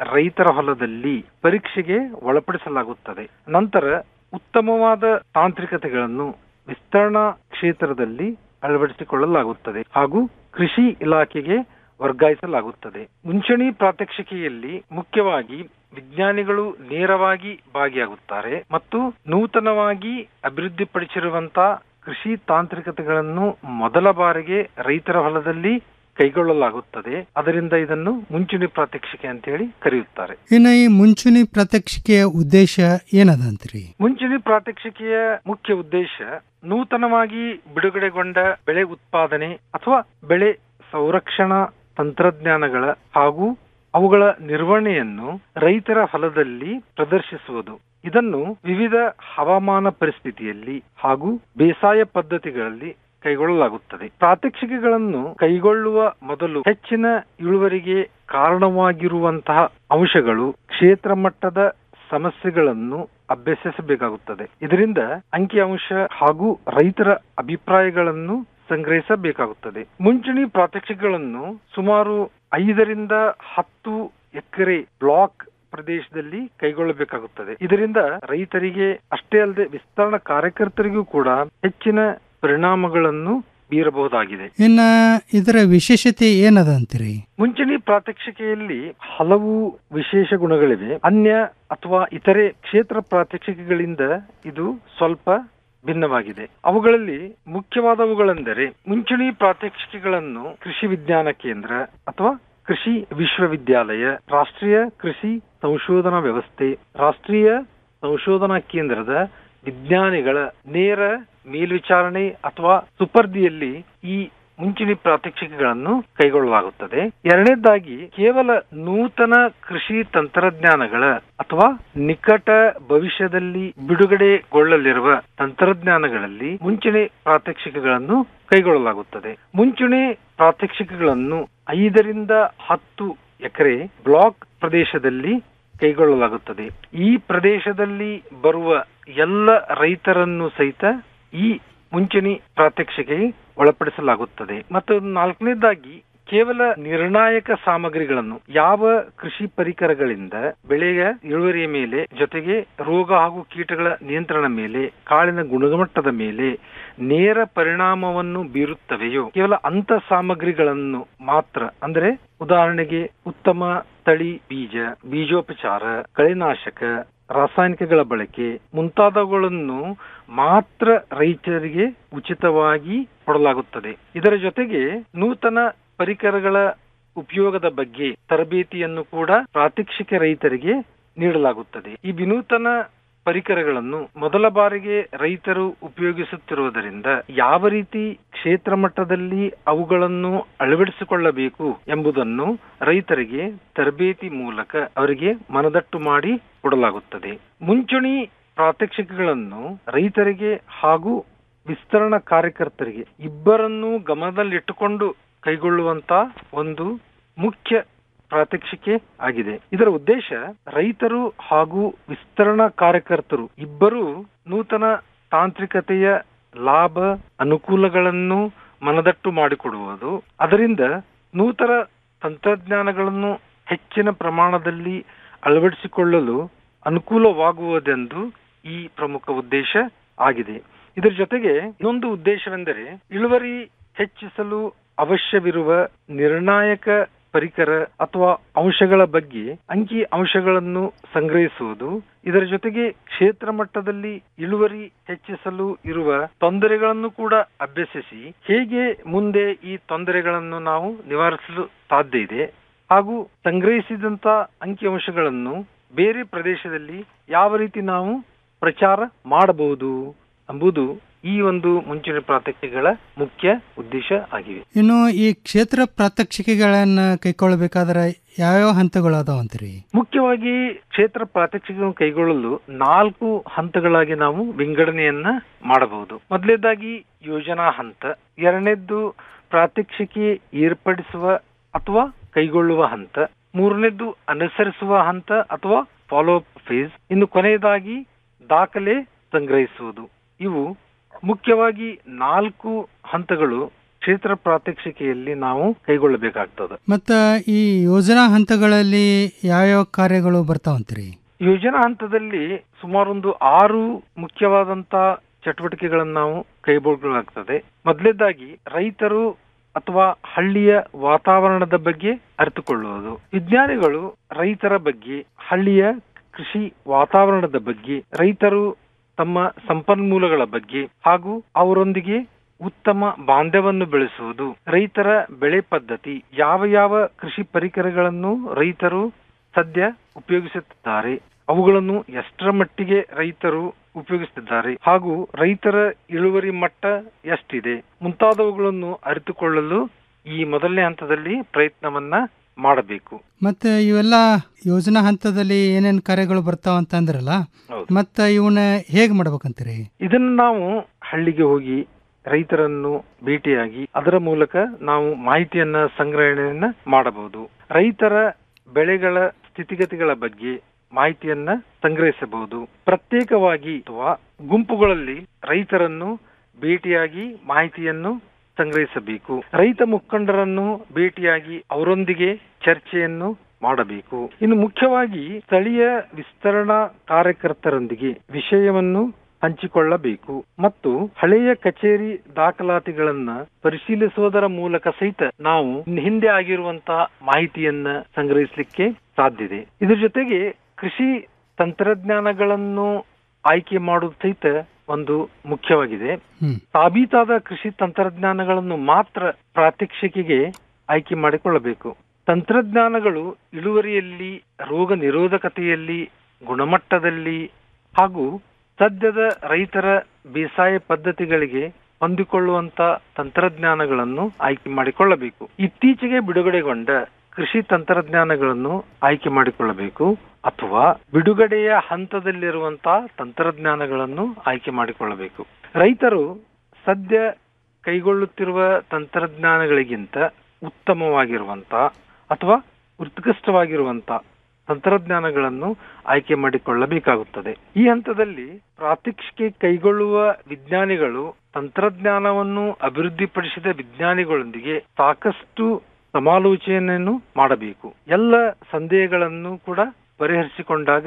ರೈತರ ಹೊಲದಲ್ಲಿ ಪರೀಕ್ಷೆಗೆ ಒಳಪಡಿಸಲಾಗುತ್ತದೆ ನಂತರ ಉತ್ತಮವಾದ ತಾಂತ್ರಿಕತೆಗಳನ್ನು ವಿಸ್ತರಣಾ ಕ್ಷೇತ್ರದಲ್ಲಿ ಅಳವಡಿಸಿಕೊಳ್ಳಲಾಗುತ್ತದೆ ಹಾಗೂ ಕೃಷಿ ಇಲಾಖೆಗೆ ವರ್ಗಾಯಿಸಲಾಗುತ್ತದೆ ಮುಂಚೂಣಿ ಪ್ರಾತ್ಯಕ್ಷಿಕೆಯಲ್ಲಿ ಮುಖ್ಯವಾಗಿ ವಿಜ್ಞಾನಿಗಳು ನೇರವಾಗಿ ಭಾಗಿಯಾಗುತ್ತಾರೆ ಮತ್ತು ನೂತನವಾಗಿ ಅಭಿವೃದ್ಧಿಪಡಿಸಿರುವಂತಹ ಕೃಷಿ ತಾಂತ್ರಿಕತೆಗಳನ್ನು ಮೊದಲ ಬಾರಿಗೆ ರೈತರ ಹೊಲದಲ್ಲಿ ಕೈಗೊಳ್ಳಲಾಗುತ್ತದೆ ಅದರಿಂದ ಇದನ್ನು ಮುಂಚೂಣಿ ಪ್ರಾತ್ಯಕ್ಷಿಕೆ ಅಂತ ಹೇಳಿ ಕರೆಯುತ್ತಾರೆ ಇನ್ನು ಈ ಮುಂಚೂಣಿ ಪ್ರಾತ್ಯಕ್ಷಿಕೆಯ ಉದ್ದೇಶ ಏನದಂತ್ರಿ ಮುಂಚೂಣಿ ಪ್ರಾತ್ಯಕ್ಷಿಕೆಯ ಮುಖ್ಯ ಉದ್ದೇಶ ನೂತನವಾಗಿ ಬಿಡುಗಡೆಗೊಂಡ ಬೆಳೆ ಉತ್ಪಾದನೆ ಅಥವಾ ಬೆಳೆ ಸಂರಕ್ಷಣಾ ತಂತ್ರಜ್ಞಾನಗಳ ಹಾಗೂ ಅವುಗಳ ನಿರ್ವಹಣೆಯನ್ನು ರೈತರ ಹೊಲದಲ್ಲಿ ಪ್ರದರ್ಶಿಸುವುದು ಇದನ್ನು ವಿವಿಧ ಹವಾಮಾನ ಪರಿಸ್ಥಿತಿಯಲ್ಲಿ ಹಾಗೂ ಬೇಸಾಯ ಪದ್ಧತಿಗಳಲ್ಲಿ ಕೈಗೊಳ್ಳಲಾಗುತ್ತದೆ ಪ್ರಾತ್ಯಕ್ಷಿಕೆಗಳನ್ನು ಕೈಗೊಳ್ಳುವ ಮೊದಲು ಹೆಚ್ಚಿನ ಇಳುವರಿಗೆ ಕಾರಣವಾಗಿರುವಂತಹ ಅಂಶಗಳು ಕ್ಷೇತ್ರ ಮಟ್ಟದ ಸಮಸ್ಯೆಗಳನ್ನು ಅಭ್ಯಸಿಸಬೇಕಾಗುತ್ತದೆ ಇದರಿಂದ ಅಂಕಿಅಂಶ ಹಾಗೂ ರೈತರ ಅಭಿಪ್ರಾಯಗಳನ್ನು ಸಂಗ್ರಹಿಸಬೇಕಾಗುತ್ತದೆ ಮುಂಚೂಣಿ ಪ್ರಾತ್ಯಕ್ಷಿಕೆಗಳನ್ನು ಸುಮಾರು ಐದರಿಂದ ಹತ್ತು ಎಕರೆ ಬ್ಲಾಕ್ ಪ್ರದೇಶದಲ್ಲಿ ಕೈಗೊಳ್ಳಬೇಕಾಗುತ್ತದೆ ಇದರಿಂದ ರೈತರಿಗೆ ಅಷ್ಟೇ ಅಲ್ಲದೆ ವಿಸ್ತರಣಾ ಕಾರ್ಯಕರ್ತರಿಗೂ ಕೂಡ ಹೆಚ್ಚಿನ ಪರಿಣಾಮಗಳನ್ನು ಬೀರಬಹುದಾಗಿದೆ ಇನ್ನ ಇದರ ವಿಶೇಷತೆ ಏನದಂತ್ರಿ ಮುಂಚೂಣಿ ಪ್ರಾತ್ಯಕ್ಷಿಕೆಯಲ್ಲಿ ಹಲವು ವಿಶೇಷ ಗುಣಗಳಿವೆ ಅನ್ಯ ಅಥವಾ ಇತರೆ ಕ್ಷೇತ್ರ ಪ್ರಾತ್ಯಕ್ಷಿಕೆಗಳಿಂದ ಇದು ಸ್ವಲ್ಪ ಭಿನ್ನವಾಗಿದೆ ಅವುಗಳಲ್ಲಿ ಮುಖ್ಯವಾದವುಗಳೆಂದರೆ ಮುಂಚೂಣಿ ಪ್ರಾತ್ಯಕ್ಷಿಕೆಗಳನ್ನು ಕೃಷಿ ವಿಜ್ಞಾನ ಕೇಂದ್ರ ಅಥವಾ ಕೃಷಿ ವಿಶ್ವವಿದ್ಯಾಲಯ ರಾಷ್ಟ್ರೀಯ ಕೃಷಿ ಸಂಶೋಧನಾ ವ್ಯವಸ್ಥೆ ರಾಷ್ಟ್ರೀಯ ಸಂಶೋಧನಾ ಕೇಂದ್ರದ ವಿಜ್ಞಾನಿಗಳ ನೇರ ಮೇಲ್ವಿಚಾರಣೆ ಅಥವಾ ಸುಪರ್ದಿಯಲ್ಲಿ ಈ ಮುಂಚೂಣಿ ಪ್ರಾತ್ಯಕ್ಷಿಕೆಗಳನ್ನು ಕೈಗೊಳ್ಳಲಾಗುತ್ತದೆ ಎರಡನೇದಾಗಿ ಕೇವಲ ನೂತನ ಕೃಷಿ ತಂತ್ರಜ್ಞಾನಗಳ ಅಥವಾ ನಿಕಟ ಭವಿಷ್ಯದಲ್ಲಿ ಬಿಡುಗಡೆಗೊಳ್ಳಲಿರುವ ತಂತ್ರಜ್ಞಾನಗಳಲ್ಲಿ ಮುಂಚೂಣಿ ಪ್ರಾತ್ಯಕ್ಷಿಕೆಗಳನ್ನು ಕೈಗೊಳ್ಳಲಾಗುತ್ತದೆ ಮುಂಚೂಣಿ ಪ್ರಾತ್ಯಕ್ಷಿಕೆಗಳನ್ನು ಐದರಿಂದ ಹತ್ತು ಎಕರೆ ಬ್ಲಾಕ್ ಪ್ರದೇಶದಲ್ಲಿ ಕೈಗೊಳ್ಳಲಾಗುತ್ತದೆ ಈ ಪ್ರದೇಶದಲ್ಲಿ ಬರುವ ಎಲ್ಲ ರೈತರನ್ನು ಸಹಿತ ಈ ಮುಂಚೂಣಿ ಪ್ರಾತ್ಯಕ್ಷಿಕೆಗೆ ಒಳಪಡಿಸಲಾಗುತ್ತದೆ ಮತ್ತು ನಾಲ್ಕನೇದಾಗಿ ಕೇವಲ ನಿರ್ಣಾಯಕ ಸಾಮಗ್ರಿಗಳನ್ನು ಯಾವ ಕೃಷಿ ಪರಿಕರಗಳಿಂದ ಬೆಳೆಯ ಇಳುವರಿಯ ಮೇಲೆ ಜೊತೆಗೆ ರೋಗ ಹಾಗೂ ಕೀಟಗಳ ನಿಯಂತ್ರಣ ಮೇಲೆ ಕಾಳಿನ ಗುಣಮಟ್ಟದ ಮೇಲೆ ನೇರ ಪರಿಣಾಮವನ್ನು ಬೀರುತ್ತವೆಯೋ ಕೇವಲ ಅಂತ ಸಾಮಗ್ರಿಗಳನ್ನು ಮಾತ್ರ ಅಂದ್ರೆ ಉದಾಹರಣೆಗೆ ಉತ್ತಮ ತಳಿ ಬೀಜ ಬೀಜೋಪಚಾರ ಕಳೆನಾಶಕ ರಾಸಾಯನಿಕಗಳ ಬಳಕೆ ಮುಂತಾದವುಗಳನ್ನು ಮಾತ್ರ ರೈತರಿಗೆ ಉಚಿತವಾಗಿ ಕೊಡಲಾಗುತ್ತದೆ ಇದರ ಜೊತೆಗೆ ನೂತನ ಪರಿಕರಗಳ ಉಪಯೋಗದ ಬಗ್ಗೆ ತರಬೇತಿಯನ್ನು ಕೂಡ ಪ್ರಾತ್ಯಕ್ಷಿಕ ರೈತರಿಗೆ ನೀಡಲಾಗುತ್ತದೆ ಈ ವಿನೂತನ ಪರಿಕರಗಳನ್ನು ಮೊದಲ ಬಾರಿಗೆ ರೈತರು ಉಪಯೋಗಿಸುತ್ತಿರುವುದರಿಂದ ಯಾವ ರೀತಿ ಕ್ಷೇತ್ರ ಮಟ್ಟದಲ್ಲಿ ಅವುಗಳನ್ನು ಅಳವಡಿಸಿಕೊಳ್ಳಬೇಕು ಎಂಬುದನ್ನು ರೈತರಿಗೆ ತರಬೇತಿ ಮೂಲಕ ಅವರಿಗೆ ಮನದಟ್ಟು ಮಾಡಿ ಕೊಡಲಾಗುತ್ತದೆ ಮುಂಚೂಣಿ ಪ್ರಾತ್ಯಕ್ಷಿಕೆಗಳನ್ನು ರೈತರಿಗೆ ಹಾಗೂ ವಿಸ್ತರಣಾ ಕಾರ್ಯಕರ್ತರಿಗೆ ಇಬ್ಬರನ್ನೂ ಗಮನದಲ್ಲಿಟ್ಟುಕೊಂಡು ಕೈಗೊಳ್ಳುವಂತ ಒಂದು ಮುಖ್ಯ ಪ್ರಾತ್ಯಕ್ಷಿಕೆ ಆಗಿದೆ ಇದರ ಉದ್ದೇಶ ರೈತರು ಹಾಗೂ ವಿಸ್ತರಣಾ ಕಾರ್ಯಕರ್ತರು ಇಬ್ಬರೂ ನೂತನ ತಾಂತ್ರಿಕತೆಯ ಲಾಭ ಅನುಕೂಲಗಳನ್ನು ಮನದಟ್ಟು ಮಾಡಿಕೊಡುವುದು ಅದರಿಂದ ನೂತನ ತಂತ್ರಜ್ಞಾನಗಳನ್ನು ಹೆಚ್ಚಿನ ಪ್ರಮಾಣದಲ್ಲಿ ಅಳವಡಿಸಿಕೊಳ್ಳಲು ಅನುಕೂಲವಾಗುವುದೆಂದು ಈ ಪ್ರಮುಖ ಉದ್ದೇಶ ಆಗಿದೆ ಇದರ ಜೊತೆಗೆ ಇನ್ನೊಂದು ಉದ್ದೇಶವೆಂದರೆ ಇಳುವರಿ ಹೆಚ್ಚಿಸಲು ಅವಶ್ಯವಿರುವ ನಿರ್ಣಾಯಕ ಪರಿಕರ ಅಥವಾ ಅಂಶಗಳ ಬಗ್ಗೆ ಅಂಕಿ ಅಂಶಗಳನ್ನು ಸಂಗ್ರಹಿಸುವುದು ಇದರ ಜೊತೆಗೆ ಕ್ಷೇತ್ರ ಮಟ್ಟದಲ್ಲಿ ಇಳುವರಿ ಹೆಚ್ಚಿಸಲು ಇರುವ ತೊಂದರೆಗಳನ್ನು ಕೂಡ ಅಭ್ಯಸಿಸಿ ಹೇಗೆ ಮುಂದೆ ಈ ತೊಂದರೆಗಳನ್ನು ನಾವು ನಿವಾರಿಸಲು ಸಾಧ್ಯ ಇದೆ ಹಾಗೂ ಸಂಗ್ರಹಿಸಿದಂತ ಅಂಕಿಅಂಶಗಳನ್ನು ಬೇರೆ ಪ್ರದೇಶದಲ್ಲಿ ಯಾವ ರೀತಿ ನಾವು ಪ್ರಚಾರ ಮಾಡಬಹುದು ಎಂಬುದು ಈ ಒಂದು ಮುಂಚೂಣಿ ಪ್ರಾತ್ಯಕ್ಷಿಕೆಗಳ ಮುಖ್ಯ ಉದ್ದೇಶ ಆಗಿವೆ ಇನ್ನು ಈ ಕ್ಷೇತ್ರ ಪ್ರಾತ್ಯಕ್ಷಿಕೆಗಳನ್ನ ಕೈಗೊಳ್ಳಬೇಕಾದ್ರೆ ಯಾವ್ಯಾವ ಹಂತಗಳು ಅದಾವಂತ್ರಿ ಮುಖ್ಯವಾಗಿ ಕ್ಷೇತ್ರ ಪ್ರಾತ್ಯಕ್ಷಿಕೆಯನ್ನು ಕೈಗೊಳ್ಳಲು ನಾಲ್ಕು ಹಂತಗಳಾಗಿ ನಾವು ವಿಂಗಡಣೆಯನ್ನ ಮಾಡಬಹುದು ಮೊದಲನೇದಾಗಿ ಯೋಜನಾ ಹಂತ ಎರಡನೇದ್ದು ಪ್ರಾತ್ಯಕ್ಷಿಕೆ ಏರ್ಪಡಿಸುವ ಅಥವಾ ಕೈಗೊಳ್ಳುವ ಹಂತ ಮೂರನೇದ್ದು ಅನುಸರಿಸುವ ಹಂತ ಅಥವಾ ಫಾಲೋ ಅಪ್ ಫೇಸ್ ಇನ್ನು ಕೊನೆಯದಾಗಿ ದಾಖಲೆ ಸಂಗ್ರಹಿಸುವುದು ಇವು ಮುಖ್ಯವಾಗಿ ನಾಲ್ಕು ಹಂತಗಳು ಕ್ಷೇತ್ರ ಪ್ರಾತ್ಯಕ್ಷಿಕೆಯಲ್ಲಿ ನಾವು ಕೈಗೊಳ್ಳಬೇಕಾಗ್ತದೆ ಮತ್ತು ಈ ಯೋಜನಾ ಹಂತಗಳಲ್ಲಿ ಯಾವ್ಯಾವ ಕಾರ್ಯಗಳು ಬರ್ತಾವಂತೀರಿ ಯೋಜನಾ ಹಂತದಲ್ಲಿ ಸುಮಾರೊಂದು ಆರು ಮುಖ್ಯವಾದಂತ ಚಟುವಟಿಕೆಗಳನ್ನು ನಾವು ಕೈಗೊಳ್ಳಲಾಗ್ತದೆ ಮೊದಲನೇದಾಗಿ ರೈತರು ಅಥವಾ ಹಳ್ಳಿಯ ವಾತಾವರಣದ ಬಗ್ಗೆ ಅರಿತುಕೊಳ್ಳುವುದು ವಿಜ್ಞಾನಿಗಳು ರೈತರ ಬಗ್ಗೆ ಹಳ್ಳಿಯ ಕೃಷಿ ವಾತಾವರಣದ ಬಗ್ಗೆ ರೈತರು ತಮ್ಮ ಸಂಪನ್ಮೂಲಗಳ ಬಗ್ಗೆ ಹಾಗೂ ಅವರೊಂದಿಗೆ ಉತ್ತಮ ಬಾಂಧವ್ಯವನ್ನು ಬೆಳೆಸುವುದು ರೈತರ ಬೆಳೆ ಪದ್ಧತಿ ಯಾವ ಯಾವ ಕೃಷಿ ಪರಿಕರಗಳನ್ನು ರೈತರು ಸದ್ಯ ಉಪಯೋಗಿಸುತ್ತಿದ್ದಾರೆ ಅವುಗಳನ್ನು ಎಷ್ಟರ ಮಟ್ಟಿಗೆ ರೈತರು ಉಪಯೋಗಿಸುತ್ತಿದ್ದಾರೆ ಹಾಗೂ ರೈತರ ಇಳುವರಿ ಮಟ್ಟ ಎಷ್ಟಿದೆ ಮುಂತಾದವುಗಳನ್ನು ಅರಿತುಕೊಳ್ಳಲು ಈ ಮೊದಲನೇ ಹಂತದಲ್ಲಿ ಪ್ರಯತ್ನವನ್ನ ಮಾಡಬೇಕು ಮತ್ತು ಇವೆಲ್ಲ ಯೋಜನಾ ಹಂತದಲ್ಲಿ ಏನೇನು ಕಾರ್ಯಗಳು ಬರ್ತಾವ ಅಂತ ಅಂದ್ರಲ್ಲ ಮತ್ತು ಇವನ್ನ ಹೇಗೆ ಮಾಡ್ಬೇಕಂತೀರಿ ಇದನ್ನು ನಾವು ಹಳ್ಳಿಗೆ ಹೋಗಿ ರೈತರನ್ನು ಭೇಟಿಯಾಗಿ ಅದರ ಮೂಲಕ ನಾವು ಮಾಹಿತಿಯನ್ನ ಸಂಗ್ರಹಣೆಯನ್ನ ಮಾಡಬಹುದು ರೈತರ ಬೆಳೆಗಳ ಸ್ಥಿತಿಗತಿಗಳ ಬಗ್ಗೆ ಮಾಹಿತಿಯನ್ನ ಸಂಗ್ರಹಿಸಬಹುದು ಪ್ರತ್ಯೇಕವಾಗಿ ಅಥವಾ ಗುಂಪುಗಳಲ್ಲಿ ರೈತರನ್ನು ಭೇಟಿಯಾಗಿ ಮಾಹಿತಿಯನ್ನು ಸಂಗ್ರಹಿಸಬೇಕು ರೈತ ಮುಖಂಡರನ್ನು ಭೇಟಿಯಾಗಿ ಅವರೊಂದಿಗೆ ಚರ್ಚೆಯನ್ನು ಮಾಡಬೇಕು ಇನ್ನು ಮುಖ್ಯವಾಗಿ ಸ್ಥಳೀಯ ವಿಸ್ತರಣಾ ಕಾರ್ಯಕರ್ತರೊಂದಿಗೆ ವಿಷಯವನ್ನು ಹಂಚಿಕೊಳ್ಳಬೇಕು ಮತ್ತು ಹಳೆಯ ಕಚೇರಿ ದಾಖಲಾತಿಗಳನ್ನ ಪರಿಶೀಲಿಸುವುದರ ಮೂಲಕ ಸಹಿತ ನಾವು ಹಿಂದೆ ಆಗಿರುವಂತಹ ಮಾಹಿತಿಯನ್ನ ಸಂಗ್ರಹಿಸಲಿಕ್ಕೆ ಸಾಧ್ಯತೆ ಇದ್ರ ಜೊತೆಗೆ ಕೃಷಿ ತಂತ್ರಜ್ಞಾನಗಳನ್ನು ಆಯ್ಕೆ ಮಾಡುವುದು ಸಹಿತ ಒಂದು ಮುಖ್ಯವಾಗಿದೆ ಸಾಬೀತಾದ ಕೃಷಿ ತಂತ್ರಜ್ಞಾನಗಳನ್ನು ಮಾತ್ರ ಪ್ರಾತ್ಯಕ್ಷಿಕೆಗೆ ಆಯ್ಕೆ ಮಾಡಿಕೊಳ್ಳಬೇಕು ತಂತ್ರಜ್ಞಾನಗಳು ಇಳುವರಿಯಲ್ಲಿ ರೋಗ ನಿರೋಧಕತೆಯಲ್ಲಿ ಗುಣಮಟ್ಟದಲ್ಲಿ ಹಾಗೂ ಸದ್ಯದ ರೈತರ ಬೇಸಾಯ ಪದ್ಧತಿಗಳಿಗೆ ಹೊಂದಿಕೊಳ್ಳುವಂತ ತಂತ್ರಜ್ಞಾನಗಳನ್ನು ಆಯ್ಕೆ ಮಾಡಿಕೊಳ್ಳಬೇಕು ಇತ್ತೀಚೆಗೆ ಬಿಡುಗಡೆಗೊಂಡ ಕೃಷಿ ತಂತ್ರಜ್ಞಾನಗಳನ್ನು ಆಯ್ಕೆ ಮಾಡಿಕೊಳ್ಳಬೇಕು ಅಥವಾ ಬಿಡುಗಡೆಯ ಹಂತದಲ್ಲಿರುವಂತಹ ತಂತ್ರಜ್ಞಾನಗಳನ್ನು ಆಯ್ಕೆ ಮಾಡಿಕೊಳ್ಳಬೇಕು ರೈತರು ಸದ್ಯ ಕೈಗೊಳ್ಳುತ್ತಿರುವ ತಂತ್ರಜ್ಞಾನಗಳಿಗಿಂತ ಉತ್ತಮವಾಗಿರುವಂತ ಅಥವಾ ಉತ್ಕೃಷ್ಟವಾಗಿರುವಂತ ತಂತ್ರಜ್ಞಾನಗಳನ್ನು ಆಯ್ಕೆ ಮಾಡಿಕೊಳ್ಳಬೇಕಾಗುತ್ತದೆ ಈ ಹಂತದಲ್ಲಿ ಪ್ರಾತ್ಯಕ್ಷಿಕೆ ಕೈಗೊಳ್ಳುವ ವಿಜ್ಞಾನಿಗಳು ತಂತ್ರಜ್ಞಾನವನ್ನು ಅಭಿವೃದ್ಧಿಪಡಿಸಿದ ವಿಜ್ಞಾನಿಗಳೊಂದಿಗೆ ಸಾಕಷ್ಟು ಸಮಾಲೋಚನೆಯನ್ನು ಮಾಡಬೇಕು ಎಲ್ಲ ಸಂದೇಹಗಳನ್ನು ಕೂಡ ಪರಿಹರಿಸಿಕೊಂಡಾಗ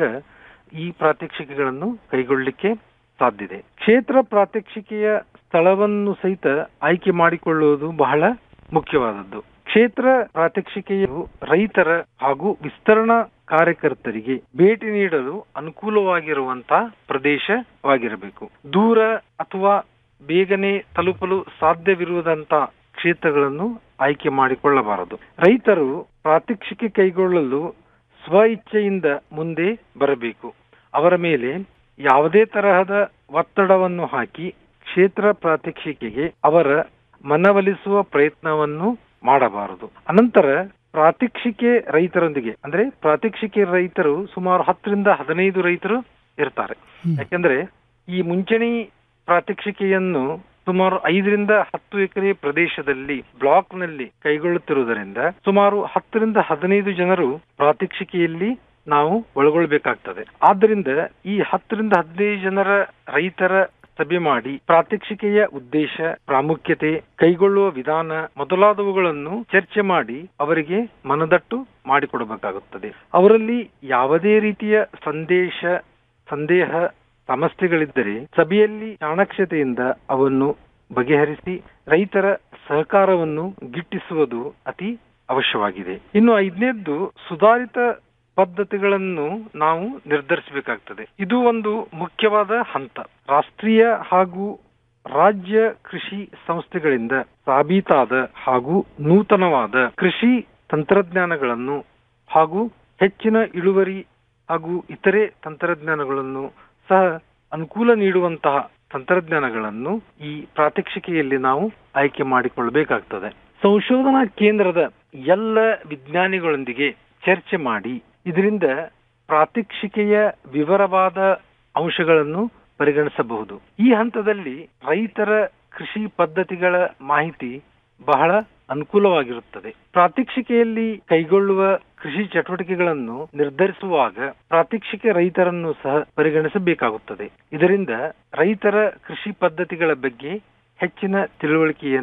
ಈ ಪ್ರಾತ್ಯಕ್ಷಿಕೆಗಳನ್ನು ಕೈಗೊಳ್ಳಲಿಕ್ಕೆ ಸಾಧ್ಯತೆ ಕ್ಷೇತ್ರ ಪ್ರಾತ್ಯಕ್ಷಿಕೆಯ ಸ್ಥಳವನ್ನು ಸಹಿತ ಆಯ್ಕೆ ಮಾಡಿಕೊಳ್ಳುವುದು ಬಹಳ ಮುಖ್ಯವಾದದ್ದು ಕ್ಷೇತ್ರ ಪ್ರಾತ್ಯಕ್ಷಿಕೆಯು ರೈತರ ಹಾಗೂ ವಿಸ್ತರಣಾ ಕಾರ್ಯಕರ್ತರಿಗೆ ಭೇಟಿ ನೀಡಲು ಅನುಕೂಲವಾಗಿರುವಂತಹ ಪ್ರದೇಶವಾಗಿರಬೇಕು ದೂರ ಅಥವಾ ಬೇಗನೆ ತಲುಪಲು ಸಾಧ್ಯವಿರುವುದಂತ ಕ್ಷೇತ್ರಗಳನ್ನು ಆಯ್ಕೆ ಮಾಡಿಕೊಳ್ಳಬಾರದು ರೈತರು ಪ್ರಾತ್ಯಕ್ಷಿಕೆ ಕೈಗೊಳ್ಳಲು ಸ್ವ ಇಚ್ಛೆಯಿಂದ ಮುಂದೆ ಬರಬೇಕು ಅವರ ಮೇಲೆ ಯಾವುದೇ ತರಹದ ಒತ್ತಡವನ್ನು ಹಾಕಿ ಕ್ಷೇತ್ರ ಪ್ರಾತ್ಯಕ್ಷಿಕೆಗೆ ಅವರ ಮನವೊಲಿಸುವ ಪ್ರಯತ್ನವನ್ನು ಮಾಡಬಾರದು ಅನಂತರ ಪ್ರಾತ್ಯಕ್ಷಿಕೆ ರೈತರೊಂದಿಗೆ ಅಂದ್ರೆ ಪ್ರಾತ್ಯಕ್ಷಿಕೆ ರೈತರು ಸುಮಾರು ಹತ್ತರಿಂದ ಹದಿನೈದು ರೈತರು ಇರ್ತಾರೆ ಯಾಕಂದ್ರೆ ಈ ಮುಂಚಣಿ ಪ್ರಾತ್ಯಕ್ಷಿಕೆಯನ್ನು ಸುಮಾರು ಐದರಿಂದ ಹತ್ತು ಎಕರೆ ಪ್ರದೇಶದಲ್ಲಿ ಬ್ಲಾಕ್ ನಲ್ಲಿ ಕೈಗೊಳ್ಳುತ್ತಿರುವುದರಿಂದ ಸುಮಾರು ಹತ್ತರಿಂದ ಹದಿನೈದು ಜನರು ಪ್ರಾತ್ಯಕ್ಷಿಕೆಯಲ್ಲಿ ನಾವು ಒಳಗೊಳ್ಬೇಕಾಗ್ತದೆ ಆದ್ದರಿಂದ ಈ ಹತ್ತರಿಂದ ಹದಿನೈದು ಜನರ ರೈತರ ಸಭೆ ಮಾಡಿ ಪ್ರಾತ್ಯಕ್ಷಿಕೆಯ ಉದ್ದೇಶ ಪ್ರಾಮುಖ್ಯತೆ ಕೈಗೊಳ್ಳುವ ವಿಧಾನ ಮೊದಲಾದವುಗಳನ್ನು ಚರ್ಚೆ ಮಾಡಿ ಅವರಿಗೆ ಮನದಟ್ಟು ಮಾಡಿಕೊಡಬೇಕಾಗುತ್ತದೆ ಅವರಲ್ಲಿ ಯಾವುದೇ ರೀತಿಯ ಸಂದೇಶ ಸಂದೇಹ ಸಮಸ್ಯೆಗಳಿದ್ದರೆ ಸಭೆಯಲ್ಲಿ ಚಾಣಾಕ್ಷತೆಯಿಂದ ಅವನ್ನು ಬಗೆಹರಿಸಿ ರೈತರ ಸಹಕಾರವನ್ನು ಗಿಟ್ಟಿಸುವುದು ಅತಿ ಅವಶ್ಯವಾಗಿದೆ ಇನ್ನು ಐದನೇದ್ದು ಸುಧಾರಿತ ಪದ್ಧತಿಗಳನ್ನು ನಾವು ನಿರ್ಧರಿಸಬೇಕಾಗ್ತದೆ ಇದು ಒಂದು ಮುಖ್ಯವಾದ ಹಂತ ರಾಷ್ಟ್ರೀಯ ಹಾಗೂ ರಾಜ್ಯ ಕೃಷಿ ಸಂಸ್ಥೆಗಳಿಂದ ಸಾಬೀತಾದ ಹಾಗೂ ನೂತನವಾದ ಕೃಷಿ ತಂತ್ರಜ್ಞಾನಗಳನ್ನು ಹಾಗೂ ಹೆಚ್ಚಿನ ಇಳುವರಿ ಹಾಗೂ ಇತರೆ ತಂತ್ರಜ್ಞಾನಗಳನ್ನು ಸಹ ಅನುಕೂಲ ನೀಡುವಂತಹ ತಂತ್ರಜ್ಞಾನಗಳನ್ನು ಈ ಪ್ರಾತ್ಯಕ್ಷಿಕೆಯಲ್ಲಿ ನಾವು ಆಯ್ಕೆ ಮಾಡಿಕೊಳ್ಳಬೇಕಾಗ್ತದೆ ಸಂಶೋಧನಾ ಕೇಂದ್ರದ ಎಲ್ಲ ವಿಜ್ಞಾನಿಗಳೊಂದಿಗೆ ಚರ್ಚೆ ಮಾಡಿ ಇದರಿಂದ ಪ್ರಾತ್ಯಕ್ಷಿಕೆಯ ವಿವರವಾದ ಅಂಶಗಳನ್ನು ಪರಿಗಣಿಸಬಹುದು ಈ ಹಂತದಲ್ಲಿ ರೈತರ ಕೃಷಿ ಪದ್ಧತಿಗಳ ಮಾಹಿತಿ ಬಹಳ ಅನುಕೂಲವಾಗಿರುತ್ತದೆ ಪ್ರಾತ್ಯಕ್ಷಿಕೆಯಲ್ಲಿ ಕೈಗೊಳ್ಳುವ ಕೃಷಿ ಚಟುವಟಿಕೆಗಳನ್ನು ನಿರ್ಧರಿಸುವಾಗ ಪ್ರಾತ್ಯಕ್ಷಿಕೆ ರೈತರನ್ನು ಸಹ ಪರಿಗಣಿಸಬೇಕಾಗುತ್ತದೆ ಇದರಿಂದ ರೈತರ ಕೃಷಿ ಪದ್ಧತಿಗಳ ಬಗ್ಗೆ ಹೆಚ್ಚಿನ ತಿಳುವಳಿಕೆಯನ್ನು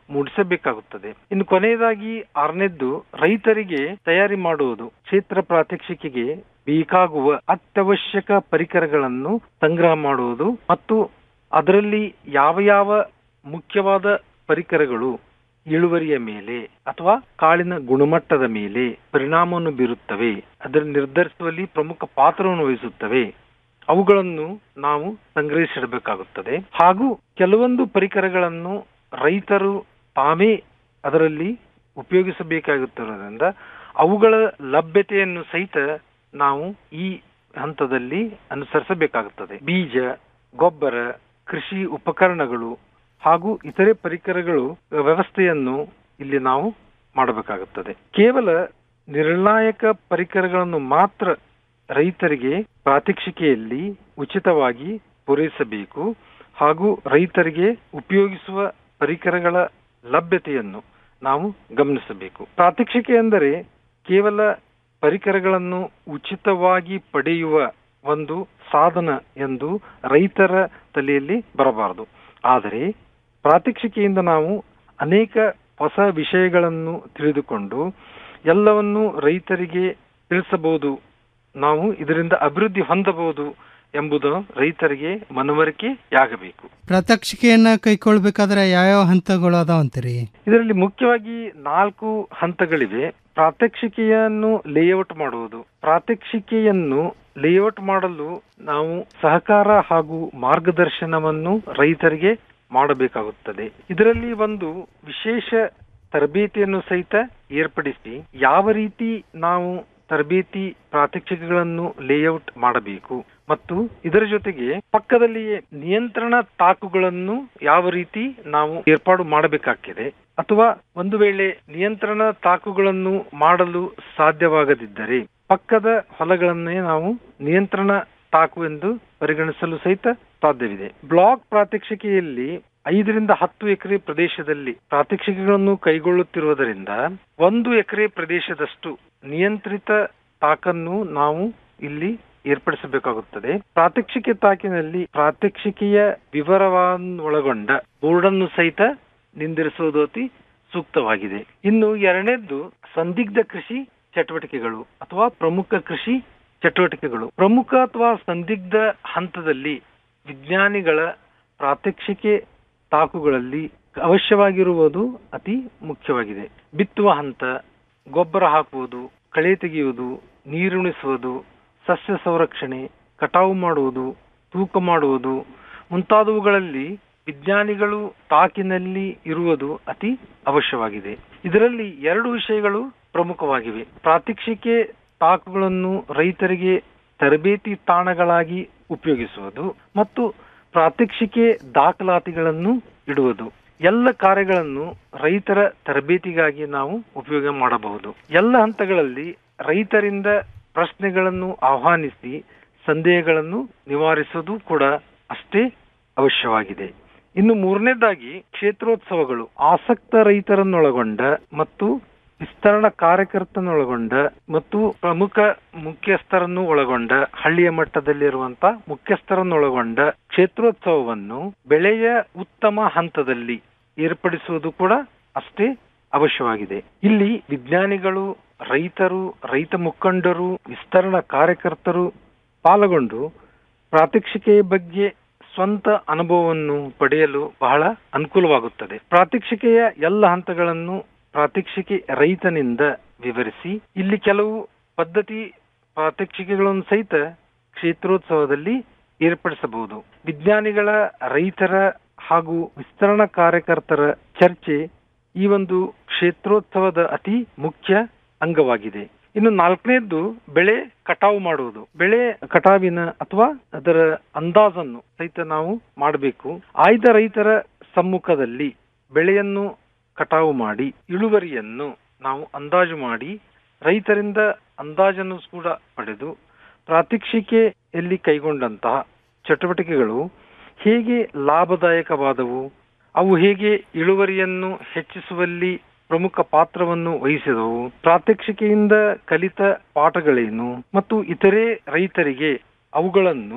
ಮೂಡಿಸಬೇಕಾಗುತ್ತದೆ ಇನ್ನು ಕೊನೆಯದಾಗಿ ಆರನೇದ್ದು ರೈತರಿಗೆ ತಯಾರಿ ಮಾಡುವುದು ಕ್ಷೇತ್ರ ಪ್ರಾತ್ಯಕ್ಷಿಕೆಗೆ ಬೇಕಾಗುವ ಅತ್ಯವಶ್ಯಕ ಪರಿಕರಗಳನ್ನು ಸಂಗ್ರಹ ಮಾಡುವುದು ಮತ್ತು ಅದರಲ್ಲಿ ಯಾವ ಯಾವ ಮುಖ್ಯವಾದ ಪರಿಕರಗಳು ಇಳುವರಿಯ ಮೇಲೆ ಅಥವಾ ಕಾಳಿನ ಗುಣಮಟ್ಟದ ಮೇಲೆ ಪರಿಣಾಮವನ್ನು ಬೀರುತ್ತವೆ ಅದನ್ನು ನಿರ್ಧರಿಸುವಲ್ಲಿ ಪ್ರಮುಖ ಪಾತ್ರವನ್ನು ವಹಿಸುತ್ತವೆ ಅವುಗಳನ್ನು ನಾವು ಸಂಗ್ರಹಿಸಿಡಬೇಕಾಗುತ್ತದೆ ಹಾಗೂ ಕೆಲವೊಂದು ಪರಿಕರಗಳನ್ನು ರೈತರು ತಾವೇ ಅದರಲ್ಲಿ ಉಪಯೋಗಿಸಬೇಕಾಗುತ್ತಿರುವುದರಿಂದ ಅವುಗಳ ಲಭ್ಯತೆಯನ್ನು ಸಹಿತ ನಾವು ಈ ಹಂತದಲ್ಲಿ ಅನುಸರಿಸಬೇಕಾಗುತ್ತದೆ ಬೀಜ ಗೊಬ್ಬರ ಕೃಷಿ ಉಪಕರಣಗಳು ಹಾಗೂ ಇತರೆ ಪರಿಕರಗಳು ವ್ಯವಸ್ಥೆಯನ್ನು ಇಲ್ಲಿ ನಾವು ಮಾಡಬೇಕಾಗುತ್ತದೆ ಕೇವಲ ನಿರ್ಣಾಯಕ ಪರಿಕರಗಳನ್ನು ಮಾತ್ರ ರೈತರಿಗೆ ಪ್ರಾತ್ಯಕ್ಷಿಕೆಯಲ್ಲಿ ಉಚಿತವಾಗಿ ಪೂರೈಸಬೇಕು ಹಾಗೂ ರೈತರಿಗೆ ಉಪಯೋಗಿಸುವ ಪರಿಕರಗಳ ಲಭ್ಯತೆಯನ್ನು ನಾವು ಗಮನಿಸಬೇಕು ಪ್ರಾತ್ಯಕ್ಷಿಕೆ ಎಂದರೆ ಕೇವಲ ಪರಿಕರಗಳನ್ನು ಉಚಿತವಾಗಿ ಪಡೆಯುವ ಒಂದು ಸಾಧನ ಎಂದು ರೈತರ ತಲೆಯಲ್ಲಿ ಬರಬಾರದು ಆದರೆ ಪ್ರಾತ್ಯಕ್ಷಿಕೆಯಿಂದ ನಾವು ಅನೇಕ ಹೊಸ ವಿಷಯಗಳನ್ನು ತಿಳಿದುಕೊಂಡು ಎಲ್ಲವನ್ನು ರೈತರಿಗೆ ತಿಳಿಸಬಹುದು ನಾವು ಇದರಿಂದ ಅಭಿವೃದ್ಧಿ ಹೊಂದಬಹುದು ಎಂಬುದು ರೈತರಿಗೆ ಮನವರಿಕೆಯಾಗಬೇಕು ಪ್ರಾತ್ಯಕ್ಷಿಕೆಯನ್ನ ಕೈಗೊಳ್ಬೇಕಾದ್ರೆ ಯಾವ್ಯಾವ ಹಂತಗಳು ಅದಾವಂತೀರಿ ಇದರಲ್ಲಿ ಮುಖ್ಯವಾಗಿ ನಾಲ್ಕು ಹಂತಗಳಿವೆ ಪ್ರಾತ್ಯಕ್ಷಿಕೆಯನ್ನು ಲೇಔಟ್ ಮಾಡುವುದು ಪ್ರಾತ್ಯಕ್ಷಿಕೆಯನ್ನು ಲೇಔಟ್ ಮಾಡಲು ನಾವು ಸಹಕಾರ ಹಾಗೂ ಮಾರ್ಗದರ್ಶನವನ್ನು ರೈತರಿಗೆ ಮಾಡಬೇಕಾಗುತ್ತದೆ ಇದರಲ್ಲಿ ಒಂದು ವಿಶೇಷ ತರಬೇತಿಯನ್ನು ಸಹಿತ ಏರ್ಪಡಿಸಿ ಯಾವ ರೀತಿ ನಾವು ತರಬೇತಿ ಪ್ರಾತ್ಯಕ್ಷಿಕೆಗಳನ್ನು ಲೇಔಟ್ ಮಾಡಬೇಕು ಮತ್ತು ಇದರ ಜೊತೆಗೆ ಪಕ್ಕದಲ್ಲಿಯೇ ನಿಯಂತ್ರಣ ತಾಕುಗಳನ್ನು ಯಾವ ರೀತಿ ನಾವು ಏರ್ಪಾಡು ಮಾಡಬೇಕಾಗಿದೆ ಅಥವಾ ಒಂದು ವೇಳೆ ನಿಯಂತ್ರಣ ತಾಕುಗಳನ್ನು ಮಾಡಲು ಸಾಧ್ಯವಾಗದಿದ್ದರೆ ಪಕ್ಕದ ಹೊಲಗಳನ್ನೇ ನಾವು ನಿಯಂತ್ರಣ ತಾಕು ಎಂದು ಪರಿಗಣಿಸಲು ಸಹಿತ ಸಾಧ್ಯವಿದೆ ಬ್ಲಾಕ್ ಪ್ರಾತ್ಯಕ್ಷಿಕೆಯಲ್ಲಿ ಐದರಿಂದ ಹತ್ತು ಎಕರೆ ಪ್ರದೇಶದಲ್ಲಿ ಪ್ರಾತ್ಯಕ್ಷಿಕೆಗಳನ್ನು ಕೈಗೊಳ್ಳುತ್ತಿರುವುದರಿಂದ ಒಂದು ಎಕರೆ ಪ್ರದೇಶದಷ್ಟು ನಿಯಂತ್ರಿತ ತಾಕನ್ನು ನಾವು ಇಲ್ಲಿ ಏರ್ಪಡಿಸಬೇಕಾಗುತ್ತದೆ ಪ್ರಾತ್ಯಕ್ಷಿಕೆ ತಾಕಿನಲ್ಲಿ ಪ್ರಾತ್ಯಕ್ಷಿಕೆಯ ವಿವರವನ್ನೊಳಗೊಂಡ ಬೋರ್ಡನ್ನು ಸಹಿತ ನಿಂದಿರಿಸುವುದು ಅತಿ ಸೂಕ್ತವಾಗಿದೆ ಇನ್ನು ಎರಡನೇದ್ದು ಸಂದಿಗ್ಧ ಕೃಷಿ ಚಟುವಟಿಕೆಗಳು ಅಥವಾ ಪ್ರಮುಖ ಕೃಷಿ ಚಟುವಟಿಕೆಗಳು ಪ್ರಮುಖ ಅಥವಾ ಸಂದಿಗ್ಧ ಹಂತದಲ್ಲಿ ವಿಜ್ಞಾನಿಗಳ ಪ್ರಾತ್ಯಕ್ಷಿಕೆ ತಾಕುಗಳಲ್ಲಿ ಅವಶ್ಯವಾಗಿರುವುದು ಅತಿ ಮುಖ್ಯವಾಗಿದೆ ಬಿತ್ತುವ ಹಂತ ಗೊಬ್ಬರ ಹಾಕುವುದು ಕಳೆ ತೆಗೆಯುವುದು ನೀರುಣಿಸುವುದು ಸಸ್ಯ ಸಂರಕ್ಷಣೆ ಕಟಾವು ಮಾಡುವುದು ತೂಕ ಮಾಡುವುದು ಮುಂತಾದವುಗಳಲ್ಲಿ ವಿಜ್ಞಾನಿಗಳು ತಾಕಿನಲ್ಲಿ ಇರುವುದು ಅತಿ ಅವಶ್ಯವಾಗಿದೆ ಇದರಲ್ಲಿ ಎರಡು ವಿಷಯಗಳು ಪ್ರಮುಖವಾಗಿವೆ ಪ್ರಾತ್ಯಕ್ಷಿಕೆ ತಾಕುಗಳನ್ನು ರೈತರಿಗೆ ತರಬೇತಿ ತಾಣಗಳಾಗಿ ಉಪಯೋಗಿಸುವುದು ಮತ್ತು ಪ್ರಾತ್ಯಕ್ಷಿಕೆ ದಾಖಲಾತಿಗಳನ್ನು ಇಡುವುದು ಎಲ್ಲ ಕಾರ್ಯಗಳನ್ನು ರೈತರ ತರಬೇತಿಗಾಗಿ ನಾವು ಉಪಯೋಗ ಮಾಡಬಹುದು ಎಲ್ಲ ಹಂತಗಳಲ್ಲಿ ರೈತರಿಂದ ಪ್ರಶ್ನೆಗಳನ್ನು ಆಹ್ವಾನಿಸಿ ಸಂದೇಹಗಳನ್ನು ನಿವಾರಿಸುವುದು ಕೂಡ ಅಷ್ಟೇ ಅವಶ್ಯವಾಗಿದೆ ಇನ್ನು ಮೂರನೇದಾಗಿ ಕ್ಷೇತ್ರೋತ್ಸವಗಳು ಆಸಕ್ತ ರೈತರನ್ನೊಳಗೊಂಡ ಮತ್ತು ವಿಸ್ತರಣಾ ಕಾರ್ಯಕರ್ತನೊಳಗೊಂಡ ಮತ್ತು ಪ್ರಮುಖ ಮುಖ್ಯಸ್ಥರನ್ನು ಒಳಗೊಂಡ ಹಳ್ಳಿಯ ಮಟ್ಟದಲ್ಲಿರುವಂತ ಮುಖ್ಯಸ್ಥರನ್ನೊಳಗೊಂಡ ಕ್ಷೇತ್ರೋತ್ಸವವನ್ನು ಬೆಳೆಯ ಉತ್ತಮ ಹಂತದಲ್ಲಿ ಏರ್ಪಡಿಸುವುದು ಕೂಡ ಅಷ್ಟೇ ಅವಶ್ಯವಾಗಿದೆ ಇಲ್ಲಿ ವಿಜ್ಞಾನಿಗಳು ರೈತರು ರೈತ ಮುಖಂಡರು ವಿಸ್ತರಣಾ ಕಾರ್ಯಕರ್ತರು ಪಾಲ್ಗೊಂಡು ಪ್ರಾತ್ಯಕ್ಷಿಕೆಯ ಬಗ್ಗೆ ಸ್ವಂತ ಅನುಭವವನ್ನು ಪಡೆಯಲು ಬಹಳ ಅನುಕೂಲವಾಗುತ್ತದೆ ಪ್ರಾತ್ಯಕ್ಷಿಕೆಯ ಎಲ್ಲ ಹಂತಗಳನ್ನು ಪ್ರಾತ್ಯಕ್ಷಿಕೆ ರೈತನಿಂದ ವಿವರಿಸಿ ಇಲ್ಲಿ ಕೆಲವು ಪದ್ಧತಿ ಪ್ರಾತ್ಯಕ್ಷಿಕೆಗಳನ್ನು ಸಹಿತ ಕ್ಷೇತ್ರೋತ್ಸವದಲ್ಲಿ ಏರ್ಪಡಿಸಬಹುದು ವಿಜ್ಞಾನಿಗಳ ರೈತರ ಹಾಗೂ ವಿಸ್ತರಣಾ ಕಾರ್ಯಕರ್ತರ ಚರ್ಚೆ ಈ ಒಂದು ಕ್ಷೇತ್ರೋತ್ಸವದ ಅತಿ ಮುಖ್ಯ ಅಂಗವಾಗಿದೆ ಇನ್ನು ನಾಲ್ಕನೇದ್ದು ಬೆಳೆ ಕಟಾವು ಮಾಡುವುದು ಬೆಳೆ ಕಟಾವಿನ ಅಥವಾ ಅದರ ಅಂದಾಜನ್ನು ಸಹಿತ ನಾವು ಮಾಡಬೇಕು ಆಯ್ದ ರೈತರ ಸಮ್ಮುಖದಲ್ಲಿ ಬೆಳೆಯನ್ನು ಕಟಾವು ಮಾಡಿ ಇಳುವರಿಯನ್ನು ನಾವು ಅಂದಾಜು ಮಾಡಿ ರೈತರಿಂದ ಅಂದಾಜನ್ನು ಕೂಡ ಪಡೆದು ಪ್ರಾತ್ಯಕ್ಷಿಕೆಯಲ್ಲಿ ಕೈಗೊಂಡಂತಹ ಚಟುವಟಿಕೆಗಳು ಹೇಗೆ ಲಾಭದಾಯಕವಾದವು ಅವು ಹೇಗೆ ಇಳುವರಿಯನ್ನು ಹೆಚ್ಚಿಸುವಲ್ಲಿ ಪ್ರಮುಖ ಪಾತ್ರವನ್ನು ವಹಿಸಿದವು ಪ್ರಾತ್ಯಕ್ಷಿಕೆಯಿಂದ ಕಲಿತ ಪಾಠಗಳೇನು ಮತ್ತು ಇತರೆ ರೈತರಿಗೆ ಅವುಗಳನ್ನು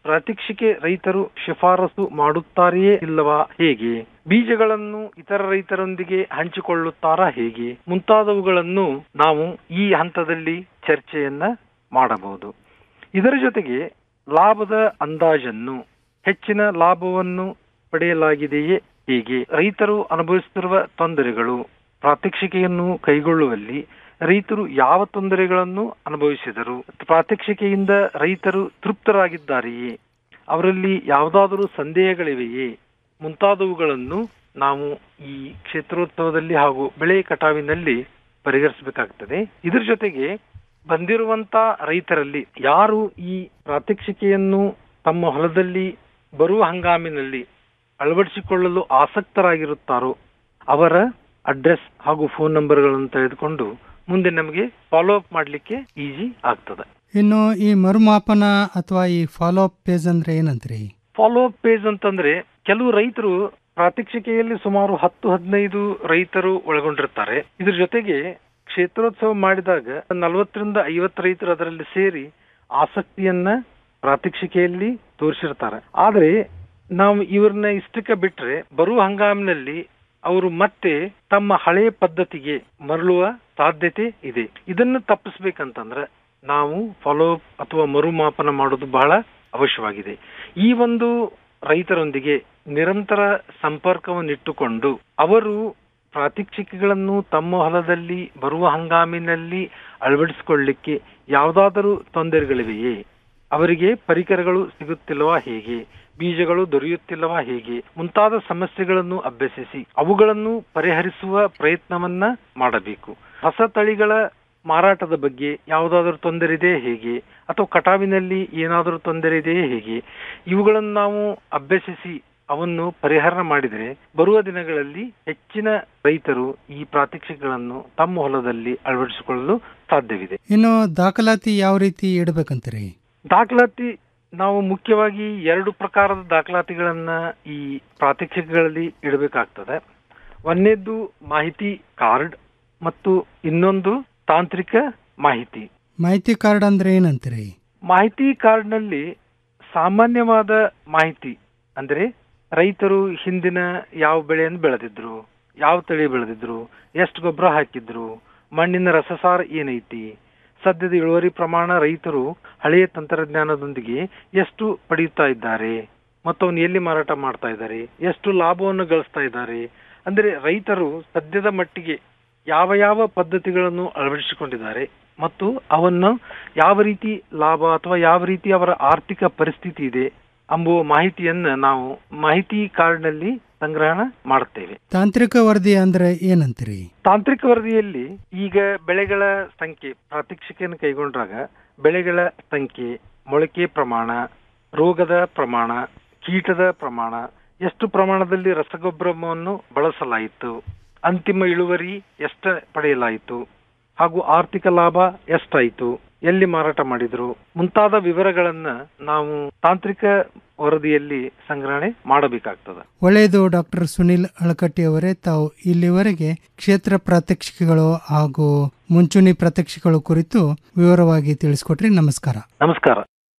ಪ್ರಾತ್ಯಕ್ಷಿಕೆ ರೈತರು ಶಿಫಾರಸು ಮಾಡುತ್ತಾರೆಯೇ ಇಲ್ಲವಾ ಹೇಗೆ ಬೀಜಗಳನ್ನು ಇತರ ರೈತರೊಂದಿಗೆ ಹಂಚಿಕೊಳ್ಳುತ್ತಾರಾ ಹೇಗೆ ಮುಂತಾದವುಗಳನ್ನು ನಾವು ಈ ಹಂತದಲ್ಲಿ ಚರ್ಚೆಯನ್ನ ಮಾಡಬಹುದು ಇದರ ಜೊತೆಗೆ ಲಾಭದ ಅಂದಾಜನ್ನು ಹೆಚ್ಚಿನ ಲಾಭವನ್ನು ಪಡೆಯಲಾಗಿದೆಯೇ ಹೇಗೆ ರೈತರು ಅನುಭವಿಸುತ್ತಿರುವ ತೊಂದರೆಗಳು ಪ್ರಾತ್ಯಕ್ಷಿಕೆಯನ್ನು ಕೈಗೊಳ್ಳುವಲ್ಲಿ ರೈತರು ಯಾವ ತೊಂದರೆಗಳನ್ನು ಅನುಭವಿಸಿದರು ಪ್ರಾತ್ಯಕ್ಷಿಕೆಯಿಂದ ರೈತರು ತೃಪ್ತರಾಗಿದ್ದಾರೆಯೇ ಅವರಲ್ಲಿ ಯಾವುದಾದರೂ ಸಂದೇಹಗಳಿವೆಯೇ ಮುಂತಾದವುಗಳನ್ನು ನಾವು ಈ ಕ್ಷೇತ್ರೋತ್ಸವದಲ್ಲಿ ಹಾಗೂ ಬೆಳೆ ಕಟಾವಿನಲ್ಲಿ ಪರಿಹರಿಸಬೇಕಾಗ್ತದೆ ಇದ್ರ ಜೊತೆಗೆ ಬಂದಿರುವಂತ ರೈತರಲ್ಲಿ ಯಾರು ಈ ಪ್ರಾತ್ಯಕ್ಷಿಕೆಯನ್ನು ತಮ್ಮ ಹೊಲದಲ್ಲಿ ಬರುವ ಹಂಗಾಮಿನಲ್ಲಿ ಅಳವಡಿಸಿಕೊಳ್ಳಲು ಆಸಕ್ತರಾಗಿರುತ್ತಾರೋ ಅವರ ಅಡ್ರೆಸ್ ಹಾಗೂ ಫೋನ್ ನಂಬರ್ಗಳನ್ನು ತೆಗೆದುಕೊಂಡು ಮುಂದೆ ನಮಗೆ ಫಾಲೋ ಅಪ್ ಮಾಡಲಿಕ್ಕೆ ಈಸಿ ಆಗ್ತದೆ ಇನ್ನು ಈ ಮರುಮಾಪನ ಅಥವಾ ಈ ಫಾಲೋ ಅಪ್ ಪೇಜ್ ಅಂದ್ರೆ ಏನಂತ್ರಿ ಫಾಲೋ ಅಪ್ ಪೇಜ್ ಅಂತಂದ್ರೆ ಕೆಲವು ರೈತರು ಪ್ರಾತ್ಯಕ್ಷಿಕೆಯಲ್ಲಿ ಸುಮಾರು ಹತ್ತು ಹದಿನೈದು ರೈತರು ಒಳಗೊಂಡಿರ್ತಾರೆ ಇದ್ರ ಜೊತೆಗೆ ಕ್ಷೇತ್ರೋತ್ಸವ ಮಾಡಿದಾಗ ನಲವತ್ತರಿಂದ ಐವತ್ತು ರೈತರು ಅದರಲ್ಲಿ ಸೇರಿ ಆಸಕ್ತಿಯನ್ನ ಪ್ರಾತ್ಯಕ್ಷಿಕೆಯಲ್ಲಿ ತೋರಿಸಿರ್ತಾರೆ ಆದ್ರೆ ನಾವು ಇವ್ರನ್ನ ಇಷ್ಟಕ್ಕೆ ಬಿಟ್ರೆ ಬರುವ ಹಂಗಾಮಿನಲ್ಲಿ ಅವರು ಮತ್ತೆ ತಮ್ಮ ಹಳೆಯ ಪದ್ಧತಿಗೆ ಮರಳುವ ಸಾಧ್ಯತೆ ಇದೆ ಇದನ್ನು ತಪ್ಪಿಸ್ಬೇಕಂತಂದ್ರೆ ನಾವು ಫಾಲೋ ಅಪ್ ಅಥವಾ ಮರುಮಾಪನ ಮಾಡೋದು ಬಹಳ ಅವಶ್ಯವಾಗಿದೆ ಈ ಒಂದು ರೈತರೊಂದಿಗೆ ನಿರಂತರ ಸಂಪರ್ಕವನ್ನಿಟ್ಟುಕೊಂಡು ಅವರು ಪ್ರಾತ್ಯಕ್ಷಿಕೆಗಳನ್ನು ತಮ್ಮ ಹೊಲದಲ್ಲಿ ಬರುವ ಹಂಗಾಮಿನಲ್ಲಿ ಅಳವಡಿಸಿಕೊಳ್ಳಿಕ್ಕೆ ಯಾವುದಾದರೂ ತೊಂದರೆಗಳಿವೆಯೇ ಅವರಿಗೆ ಪರಿಕರಗಳು ಸಿಗುತ್ತಿಲ್ಲವಾ ಹೇಗೆ ಬೀಜಗಳು ದೊರೆಯುತ್ತಿಲ್ಲವಾ ಹೇಗೆ ಮುಂತಾದ ಸಮಸ್ಯೆಗಳನ್ನು ಅಭ್ಯಸಿಸಿ ಅವುಗಳನ್ನು ಪರಿಹರಿಸುವ ಪ್ರಯತ್ನವನ್ನ ಮಾಡಬೇಕು ಹೊಸ ತಳಿಗಳ ಮಾರಾಟದ ಬಗ್ಗೆ ಯಾವುದಾದರೂ ತೊಂದರೆ ಇದೆ ಹೇಗೆ ಅಥವಾ ಕಟಾವಿನಲ್ಲಿ ಏನಾದರೂ ತೊಂದರೆ ಇದೆಯೇ ಹೇಗೆ ಇವುಗಳನ್ನು ನಾವು ಅಭ್ಯಸಿಸಿ ಅವನ್ನು ಪರಿಹಾರ ಮಾಡಿದರೆ ಬರುವ ದಿನಗಳಲ್ಲಿ ಹೆಚ್ಚಿನ ರೈತರು ಈ ಪ್ರಾತ್ಯಕ್ಷಿಕೆಗಳನ್ನು ತಮ್ಮ ಹೊಲದಲ್ಲಿ ಅಳವಡಿಸಿಕೊಳ್ಳಲು ಸಾಧ್ಯವಿದೆ ಇನ್ನು ದಾಖಲಾತಿ ಯಾವ ರೀತಿ ಇಡಬೇಕಂತೀರಿ ದಾಖಲಾತಿ ನಾವು ಮುಖ್ಯವಾಗಿ ಎರಡು ಪ್ರಕಾರದ ದಾಖಲಾತಿಗಳನ್ನ ಈ ಪ್ರಾತ್ಯಕ್ಷಿಕೆಗಳಲ್ಲಿ ಇಡಬೇಕಾಗ್ತದೆ ಒಂದನೇದ್ದು ಮಾಹಿತಿ ಕಾರ್ಡ್ ಮತ್ತು ಇನ್ನೊಂದು ತಾಂತ್ರಿಕ ಮಾಹಿತಿ ಮಾಹಿತಿ ಕಾರ್ಡ್ ಅಂದ್ರೆ ಏನಂತೀರಿ ಮಾಹಿತಿ ಕಾರ್ಡ್ನಲ್ಲಿ ಸಾಮಾನ್ಯವಾದ ಮಾಹಿತಿ ಅಂದ್ರೆ ರೈತರು ಹಿಂದಿನ ಯಾವ ಬೆಳೆಯನ್ನು ಬೆಳೆದಿದ್ರು ಯಾವ ತಳಿ ಬೆಳೆದಿದ್ರು ಎಷ್ಟು ಗೊಬ್ಬರ ಹಾಕಿದ್ರು ಮಣ್ಣಿನ ರಸಸಾರ ಏನೈತಿ ಸದ್ಯದ ಇಳುವರಿ ಪ್ರಮಾಣ ರೈತರು ಹಳೆಯ ತಂತ್ರಜ್ಞಾನದೊಂದಿಗೆ ಎಷ್ಟು ಪಡೆಯುತ್ತಾ ಇದ್ದಾರೆ ಮತ್ತು ಅವನು ಎಲ್ಲಿ ಮಾರಾಟ ಮಾಡ್ತಾ ಇದ್ದಾರೆ ಎಷ್ಟು ಲಾಭವನ್ನು ಗಳಿಸ್ತಾ ಇದ್ದಾರೆ ಅಂದ್ರೆ ರೈತರು ಸದ್ಯದ ಮಟ್ಟಿಗೆ ಯಾವ ಯಾವ ಪದ್ಧತಿಗಳನ್ನು ಅಳವಡಿಸಿಕೊಂಡಿದ್ದಾರೆ ಮತ್ತು ಅವನ್ನು ಯಾವ ರೀತಿ ಲಾಭ ಅಥವಾ ಯಾವ ರೀತಿ ಅವರ ಆರ್ಥಿಕ ಪರಿಸ್ಥಿತಿ ಇದೆ ಎಂಬುವ ಮಾಹಿತಿಯನ್ನ ನಾವು ಮಾಹಿತಿ ಕಾರ್ಡ್ನಲ್ಲಿ ಸಂಗ್ರಹಣ ಮಾಡುತ್ತೇವೆ ತಾಂತ್ರಿಕ ವರದಿ ಅಂದ್ರೆ ಏನಂತೀರಿ ತಾಂತ್ರಿಕ ವರದಿಯಲ್ಲಿ ಈಗ ಬೆಳೆಗಳ ಸಂಖ್ಯೆ ಪ್ರಾತ್ಯಕ್ಷಿಕೆಯನ್ನು ಕೈಗೊಂಡಾಗ ಬೆಳೆಗಳ ಸಂಖ್ಯೆ ಮೊಳಕೆ ಪ್ರಮಾಣ ರೋಗದ ಪ್ರಮಾಣ ಕೀಟದ ಪ್ರಮಾಣ ಎಷ್ಟು ಪ್ರಮಾಣದಲ್ಲಿ ರಸಗೊಬ್ಬರವನ್ನು ಬಳಸಲಾಯಿತು ಅಂತಿಮ ಇಳುವರಿ ಎಷ್ಟ ಪಡೆಯಲಾಯಿತು ಹಾಗೂ ಆರ್ಥಿಕ ಲಾಭ ಎಷ್ಟಾಯಿತು ಎಲ್ಲಿ ಮಾರಾಟ ಮಾಡಿದ್ರು ಮುಂತಾದ ವಿವರಗಳನ್ನ ನಾವು ತಾಂತ್ರಿಕ ವರದಿಯಲ್ಲಿ ಸಂಗ್ರಹಣೆ ಮಾಡಬೇಕಾಗ್ತದೆ ಒಳ್ಳೆಯದು ಡಾಕ್ಟರ್ ಸುನಿಲ್ ಅಳಕಟ್ಟಿ ಅವರೇ ತಾವು ಇಲ್ಲಿವರೆಗೆ ಕ್ಷೇತ್ರ ಪ್ರಾತ್ಯಕ್ಷಿಕೆಗಳು ಹಾಗೂ ಮುಂಚೂಣಿ ಪ್ರಾತ್ಯಕ್ಷಿಕೆಗಳು ಕುರಿತು ವಿವರವಾಗಿ ತಿಳಿಸ್ಕೊಟ್ರಿ ನಮಸ್ಕಾರ ನಮಸ್ಕಾರ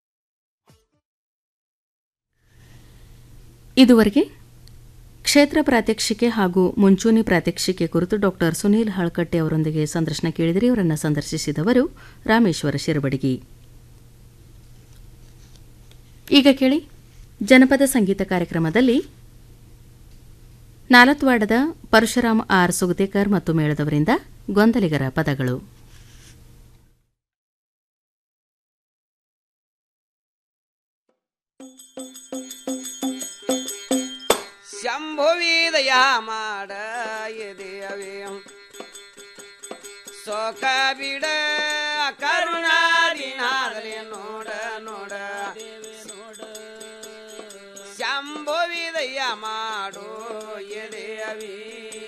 ಇದುವರೆಗೆ ಕ್ಷೇತ್ರ ಪ್ರಾತ್ಯಕ್ಷಿಕೆ ಹಾಗೂ ಮುಂಚೂಣಿ ಪ್ರಾತ್ಯಕ್ಷಿಕೆ ಕುರಿತು ಡಾಕ್ಟರ್ ಸುನೀಲ್ ಹಳಕಟ್ಟೆ ಅವರೊಂದಿಗೆ ಸಂದರ್ಶನ ಕೇಳಿದರೆ ಇವರನ್ನು ಸಂದರ್ಶಿಸಿದವರು ರಾಮೇಶ್ವರ ಶಿರಬಡಗಿ ಈಗ ಕೇಳಿ ಜನಪದ ಸಂಗೀತ ಕಾರ್ಯಕ್ರಮದಲ್ಲಿ ನಾಲತ್ವಾಡದ ಪರಶುರಾಮ್ ಆರ್ ಸುಗತೇಕರ್ ಮತ್ತು ಮೇಳದವರಿಂದ ಗೊಂದಲಿಗರ ಪದಗಳು ಶಂಭುವಿದಯ ಮಾಡ ಎದೆಯವೇ ಸೋಕ ಬಿಡ ಕರುಣಾದಿನಾದರೆ ನೋಡ ನೋಡ ಶಂಭುವಿದಯ ಮಾಡು ಎದೆಯವೇ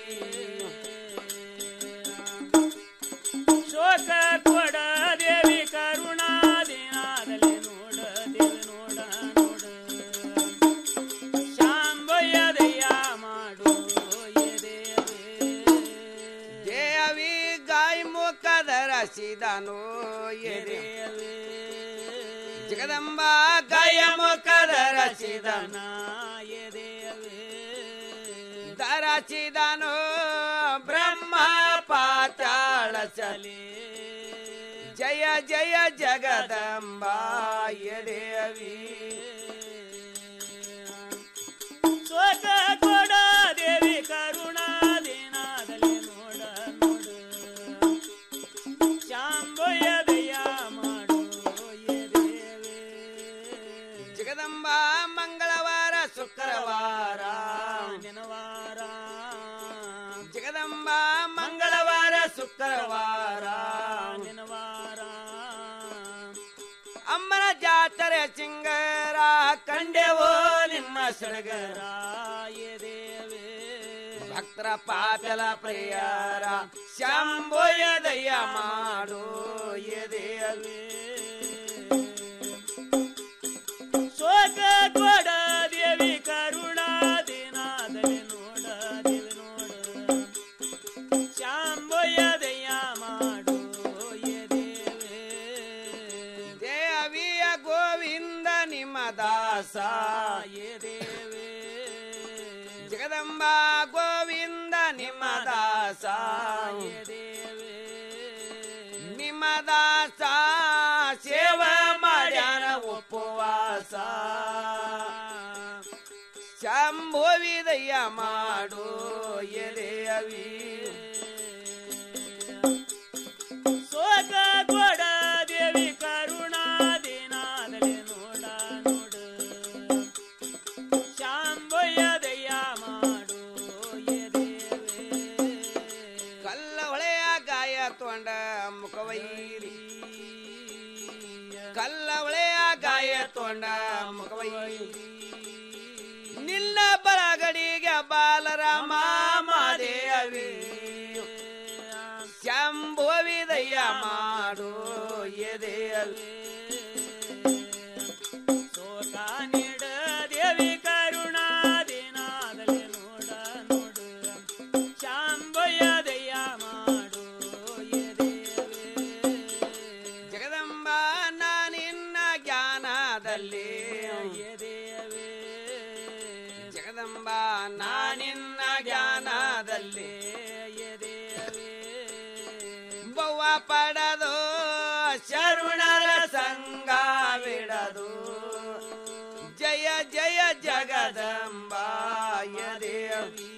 ಶೋಕ ಕೊಡ ದೇವಿ ಕರುಣಾದಿನಾದಲ್ಲಿ ನೋಡ ದೇವಿ ನೋಡ ನೋಡ ಶಾಂಭಯದಯ್ಯ ಮಾಡು ದೇವಿ ಗಾಯ ಮುಖದ ರಸಿದನು ಎದೆ ಜಗದಂಬ ಗಾಯ ಮುಖದ ರಚಿದನ ಎದೆಯವೇ ದರಚಿದನು ಬ್ರಹ್ಮ ಪಾತಾಳ ಚಲಿ ಜಯ ಜಯ ಜಗದಂಬ ಎದೆಯವಿ ಸ್ವಕ ಕೊಡ ದೇವಿ ಕರುಣಾ ದಿನಾದಲ್ಲಿ ನೋಡ ನೋಡು ಶಾಂಭಯ ದಯ ಮಾಡು ಎದೇವೆ ಜಗದಂಬ ಮಂಗಳವಾರ ಶುಕ್ರವಾರ ದಿನವಾರ ಜಗದಂಬ ಮಂಗಳವಾರ ಶುಕ್ರವಾರ ದಿನವಾರ ಅಮ್ಮನ ಜಾತ್ರೆ ಸಿಂಗರ ಕಂಡೆವೋ ನಿಮ್ಮ ಸಡಗರ ಎದೇವೆ ಭಕ್ತರ ಪಾಪಲ ಪ್ರಿಯರ ಶಂಭೋಯ ದಯ ಮಾಡು ಎದೇವೆ ಸ್ವಕ ಕೊಡ ದೇವಿ ಕರುಣಾ ದಿನಾದಲ್ಲಿ ನೋಡ ದೇವಿ ನೋಡ ಶಾಂಭಯ ದಯ ಮಾಡು ಎದೇವೆ ದೇವಿಯ ಗೋವಿಂದ ನಿಮ್ಮ ದಾಸ ಎದೇವೆ ಜಗದಂಬ ಗೋವಿಂದ ನಿಮ್ಮ ದಾಸ ಎದೇವೆ ನಿಮ್ಮ ದಾಸ ಸೇವಾ ಮಾಡ್ಯಾನ ಉಪವಾಸ ಶಂಭೋವಿದಯ್ಯ ಮಾಡು ಎದೆಯವಿ ಸ್ವಕ ಕೊಡ ದೇವಿ ಕರುಣಾ ದಿನಾದಲ್ಲಿ ನೋಡ ನೋಡು ಶಾಂಭಯ ದಯ ಮಾಡು ಎದೇವೆ ಕಲ್ಲ ಹೊಳೆಯ ಗಾಯ ತೊಂಡ ಮುಖವೈರಿ ಕಲ್ಲ ಹೊಳೆಯ ಗಾಯ ತೊಂಡ ಮುಖವೈರಿ ನಿನ್ನ ಬಲಗಡಿಗೆ ಬಾಲರಾಮ ಮಾದೇವಿ ಶಂಭುವಿದಯ್ಯ ಮಾಡು ಎದೆಯಲ್ಲಿ ಸೋತ ನೀಡ ದೇವಿ ಕರುಣಾ ದಿನಾದಲ್ಲಿ ನೋಡ ನೋಡು ಶಾಂಭಯ ದಯ ಮಾಡು ಎದೇವೆ ಜಗದಂಬ ನಾನಿನ್ನ ಜ್ಞಾನದಲ್ಲಿ ಎದೇವೆ ಜಗದಂಬ ನಾನಿನ್ನ ಜ್ಞಾನದಲ್ಲಿ ಎದೇವೆ ಬವ್ವ ಪಡದು ಶರುಣರ ಸಂಗ ಬಿಡದು ಜಯ ಜಯ ಜಗದಂಬ ಎದೆಯವಿ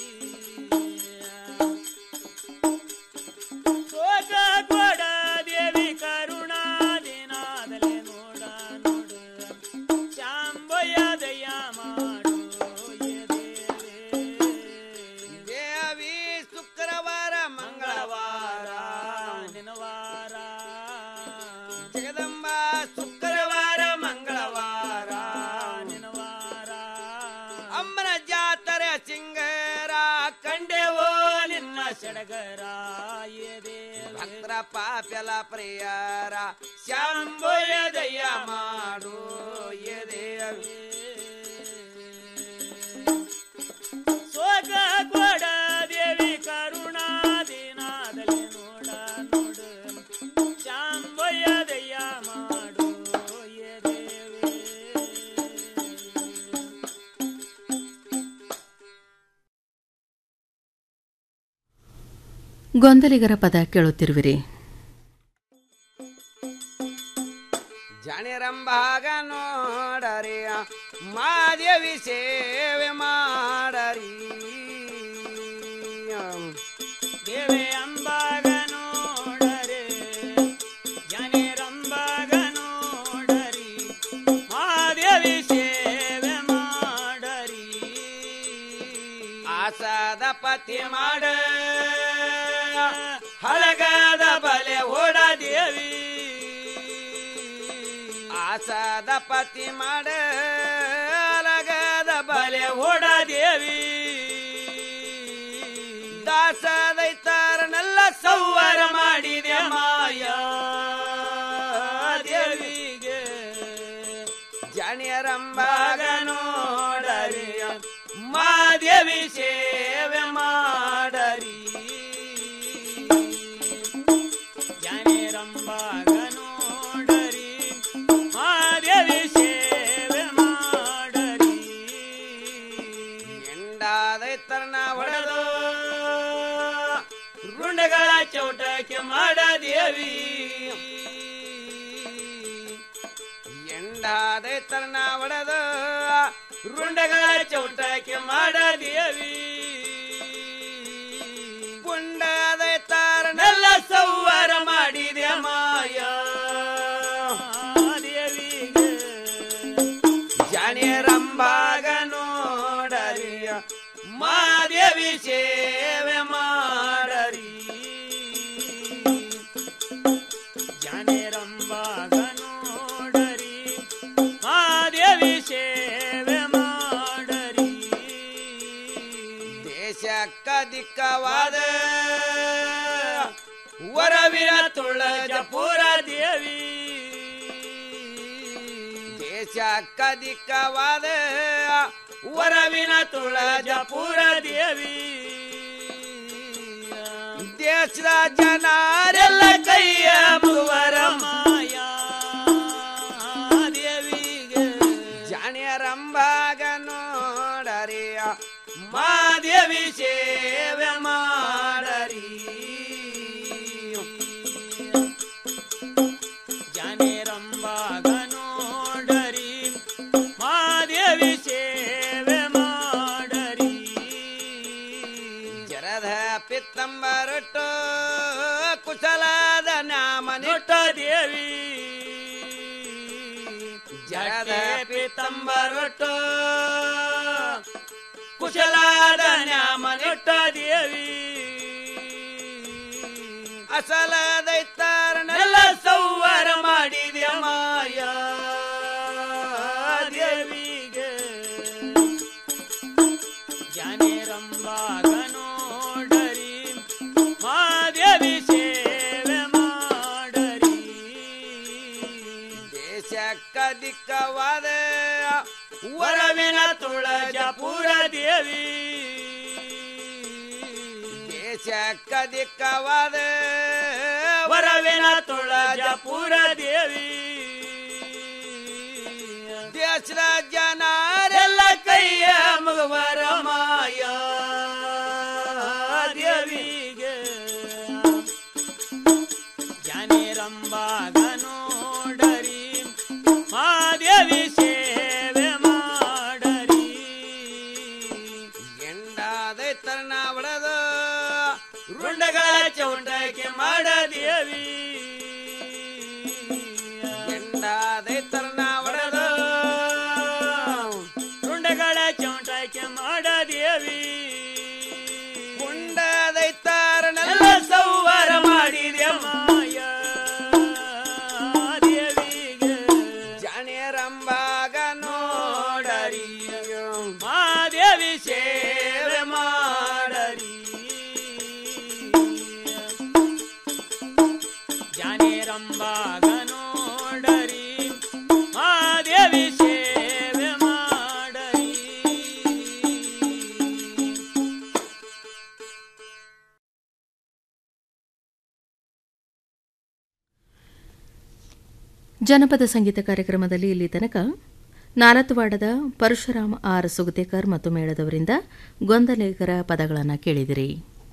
ಶೋಕ ಕೊಡ ದೇವಿ ಕರುಣಾ ದಿನಾದಲ್ಲಿ ನೋಡ ನೋಡು ಶಾಂಭಯ ದಯ ಮಾಡು ಎದೇವೆ ದೇವಿ ಶುಕ್ರವಾರ ಮಂಗಳವಾರ ದಿನವಾರ ಜಗದಂಬ ಶುಕ್ರವಾರ ಮಂಗಳವಾರ ದಿನವಾರ ಅಮ್ಮನ ಜಾತ್ರೆ ಸಿಂಗರ ಕಂಡೆವೋ ನಿನ್ನ ಸಡಗರ ಎದೇವೆ ಭಕ್ತರ ಪಾಪ್ಯಲ ಪ್ರಿಯರ ಶಂಭುಯ ದಯ ಮಾಡು ಎದೆಯವಿ ಸ್ವಕ ಕೊಡ ದೇವಿ ಕರುಣಾ ದಿನಾದಲ್ಲಿ ನೋಡ ನೋಡು ಶಾಂಭಯ ದಯ ಮಾಡು ಎದೇವೆ ಗೊಂದಲಿಗರ ಪದ ಕೇಳುತ್ತಿರುವಿರಿ ಜಾಣಿರಂಬಾಗ ನೋಡರಿ ಮಾದೇವಿ ಸೇವೆ ಮಾಡರಿ ದೇವೆ ಅಂಬಾಗ ನೋಡರೆ ಜನರಂಬಾಗ ನೋಡರಿ ಮಾದೇವಿ ಸೇವೆ ಮಾಡರಿ ಆಸದ ಪತಿ ಮಾಡ ಹಳಗದ ಬಲೆ ಓಡ ದೇವಿ ಆಸದ ಪತಿ ಮಾಡ ಹಳಗದ ಬಲೆ ಓಡ ದೇವಿ ದಾಸದೈತಾರನೆಲ್ಲ ಸೌವರ ಮಾಡಿದೆ ಮಾಯ ದೇವಿಗೆ ಜಾಣಿಯರಂಬಾಗ ನೋಡರಿ ಮಾದೇವಿ ಸೇವೆ ಮಾಡರಿ ಜನರಂಬಾಗ ನೋಡರಿ ಗೆಂಡಾದೆ ತರ್ನ ಒಡೆದು ರುಂಡಗಳ ಚೌಟಕ್ಕೆ ಮಾಡ ದೇವಿ ಗುಂಡಾದೆ ತಾರನೆಲ್ಲ ಸೌವಾರ ಮಾಡಿದೆ ಮಾಯ ದೇವಿಗೆ ಜಾಣೆ ರಂಬಾಗ ನೋಡರಿಯ ಮಾದೇವಿ ಸೇವೆ ಮಾಡರಿ ಜಾಣೆ ರಂಬಾಗ ನೋಡರಿ ಮಾದೇವಿ ಸೇವೆ ಮಾಡರಿ ದೇಶಕ್ಕ ದಿಕ್ಕವಾದ ವರವಿನ ತುಳಜಪುರ ದೇವಿ ದೇಶಕ್ಕ ದಿಕ್ಕವಾದ ವರವಿನ ತುಳಜಪುರ ದೇವಿ ದೇಶದ ಜನರೆಲ್ಲ ಕೈಯ ಮುವರ ಮಾಯ ದೇವಿಗೆ ಜಾಣ್ಯರಂಬಾಗ ನೋಡರಿಯ ಮಾದೇವಿ ಸೇವೆ ಮಾಡರಿ ಜಾನೇರಂಬಾಗ ನೋಡರಿ ಮಾದೇವಿ ಸೇವೆ ಮಾಡರಿ ಜರದ ಪಿತ್ತಂಬರೊಟ್ಟು ಕುಶಲದ ನಾಮನಿಟ್ಟ ದೇವಿ ಜರದ ಪಿತ್ತಂಬರೊಟ್ಟು ಕುಶಲದ ನಾಮನಿಟ್ಟ ದೇವಿ ಅಸಲದೈತಾರನೆಲ್ಲ ಸೌವಾರ ಮಾಡಿದೆ ಮಾಯ ದೇವಿಗೆ ಜಾನೇರಂಬಾಗ ನೋಡರಿ ಮಾದೇವಿ ಸೇವೆ ಮಾಡರಿ ದೇಶಕ್ಕ ದಿಕ್ಕವಾದ ವರವಿನ ತುಳಜಪುರ ದೇವಿ ದೇಶಕ್ಕ ದಿಕ್ಕವಾದ ವರವಿನ ತುಳಜಪುರ ದೇವಿ ದೇಶದ ಜನರೆಲ್ಲ ಕೈಯ ಮಗವರ ಮಾಯ ದೇವಿಗೆ ಜಾನೇರಂಬಾಗ ನೋಡರಿ ಮಾದೇವಿ ಸೇವೆ ಮಾಡರಿ ಗೆಂಡಾದ ತರ್ನ ಒಡೆದು ರುಂಡಗಳ ಚೌಂಡಕ್ಕೆ ಮಾಡ ದೇವಿ ಗೆಂಡಾದ ತರ್ನ ಒಡೆದು ರುಂಡಗಳ ಚೌಂಡಕ್ಕೆ ಮಾಡ ದೇವಿ ಗುಂಡದೈತಾರನೆಲ್ಲ ಸೌವಾರ ಮಾಡಿದೆ ಮಾಯ ದೇವಿಗೆ ಜಾಣ್ಯರಂಬಾಗ ನೋಡರಿ ಮಾದೇವಿ ಸೇವೆ ಮಾಡರಿ ಜಾನೇರಂಬಾಗ ನೋಡರಿ ಮಾದೇವಿ ಸೇವೆ ಮಾಡರಿ ಜನಪದ ಸಂಗೀತ ಕಾರ್ಯಕ್ರಮದಲ್ಲಿ ಇಲ್ಲಿ ತನಕ ನಾಲತ್ವಾಡದ ಪರಶುರಾಮ ಆರ್ ಸುಗತೇಕರ್ ಮತ್ತು ಮೇಳದವರಿಂದ ಗೊಂದಲೇಕರ ಪದಗಳನ್ನು ಕೇಳಿದಿರಿ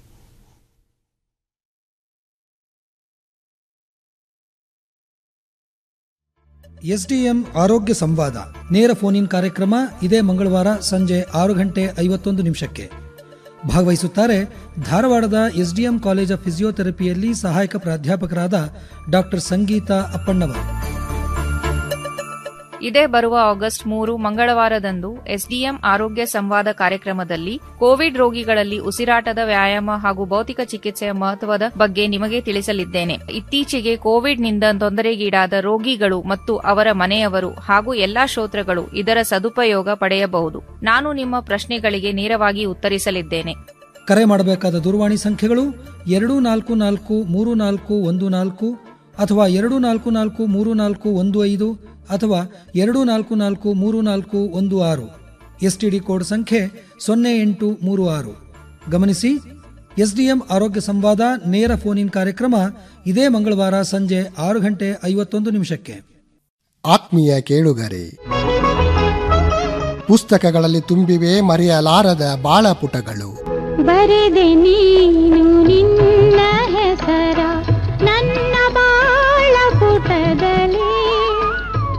ಎಸ್ಡಿಎಂ ಆರೋಗ್ಯ ಸಂವಾದ ನೇರ ಫೋನ್ ಇನ್ ಕಾರ್ಯಕ್ರಮ ಇದೇ ಮಂಗಳವಾರ ಸಂಜೆ ಆರು ಗಂಟೆ ಐವತ್ತೊಂದು ನಿಮಿಷಕ್ಕೆ ಭಾಗವಹಿಸುತ್ತಾರೆ ಧಾರವಾಡದ ಎಸ್ಡಿಎಂ ಕಾಲೇಜ್ ಆಫ್ ಫಿಸಿಯೋಥೆರಪಿಯಲ್ಲಿ ಸಹಾಯಕ ಪ್ರಾಧ್ಯಾಪಕರಾದ ಡಾಕ್ಟರ್ ಸಂಗೀತಾ ಅಪ್ಪಣ್ಣವರು ಇದೇ ಬರುವ ಆಗಸ್ಟ್ ಮೂರು ಮಂಗಳವಾರದಂದು ಎಸ್ಡಿಎಂ ಆರೋಗ್ಯ ಸಂವಾದ ಕಾರ್ಯಕ್ರಮದಲ್ಲಿ ಕೋವಿಡ್ ರೋಗಿಗಳಲ್ಲಿ ಉಸಿರಾಟದ ವ್ಯಾಯಾಮ ಹಾಗೂ ಭೌತಿಕ ಚಿಕಿತ್ಸೆಯ ಮಹತ್ವದ ಬಗ್ಗೆ ನಿಮಗೆ ತಿಳಿಸಲಿದ್ದೇನೆ ಇತ್ತೀಚೆಗೆ ಕೋವಿಡ್ನಿಂದ ತೊಂದರೆಗೀಡಾದ ರೋಗಿಗಳು ಮತ್ತು ಅವರ ಮನೆಯವರು ಹಾಗೂ ಎಲ್ಲಾ ಶ್ರೋತೃಗಳು ಇದರ ಸದುಪಯೋಗ ಪಡೆಯಬಹುದು ನಾನು ನಿಮ್ಮ ಪ್ರಶ್ನೆಗಳಿಗೆ ನೇರವಾಗಿ ಉತ್ತರಿಸಲಿದ್ದೇನೆ ಕರೆ ಮಾಡಬೇಕಾದ ದೂರವಾಣಿ ಸಂಖ್ಯೆಗಳು ಎರಡು ನಾಲ್ಕು ನಾಲ್ಕು ಮೂರು ನಾಲ್ಕು ಒಂದು ನಾಲ್ಕು ಅಥವಾ ಎರಡು ನಾಲ್ಕು ನಾಲ್ಕು ಮೂರು ನಾಲ್ಕು ಒಂದು ಐದು ಅಥವಾ ಎರಡು ನಾಲ್ಕು ನಾಲ್ಕು ಮೂರು ನಾಲ್ಕು ಒಂದು ಆರು ಎಸ್ಟಿಡಿ ಕೋಡ್ ಸಂಖ್ಯೆ ಸೊನ್ನೆ ಎಂಟು ಮೂರು ಆರು ಗಮನಿಸಿ ಎಸ್ಡಿಎಂ ಆರೋಗ್ಯ ಸಂವಾದ ನೇರ ಫೋನ್ ಇನ್ ಕಾರ್ಯಕ್ರಮ ಇದೇ ಮಂಗಳವಾರ ಸಂಜೆ ಆರು ಗಂಟೆ ಐವತ್ತೊಂದು ನಿಮಿಷಕ್ಕೆ ಆತ್ಮೀಯ ಕೇಳುಗರೆ ಪುಸ್ತಕಗಳಲ್ಲಿ ತುಂಬಿವೆ ಮರೆಯಲಾರದ ಬಾಳಪುಟಗಳು ಬರೆದೆ ನೀನು ನಿನ್ನ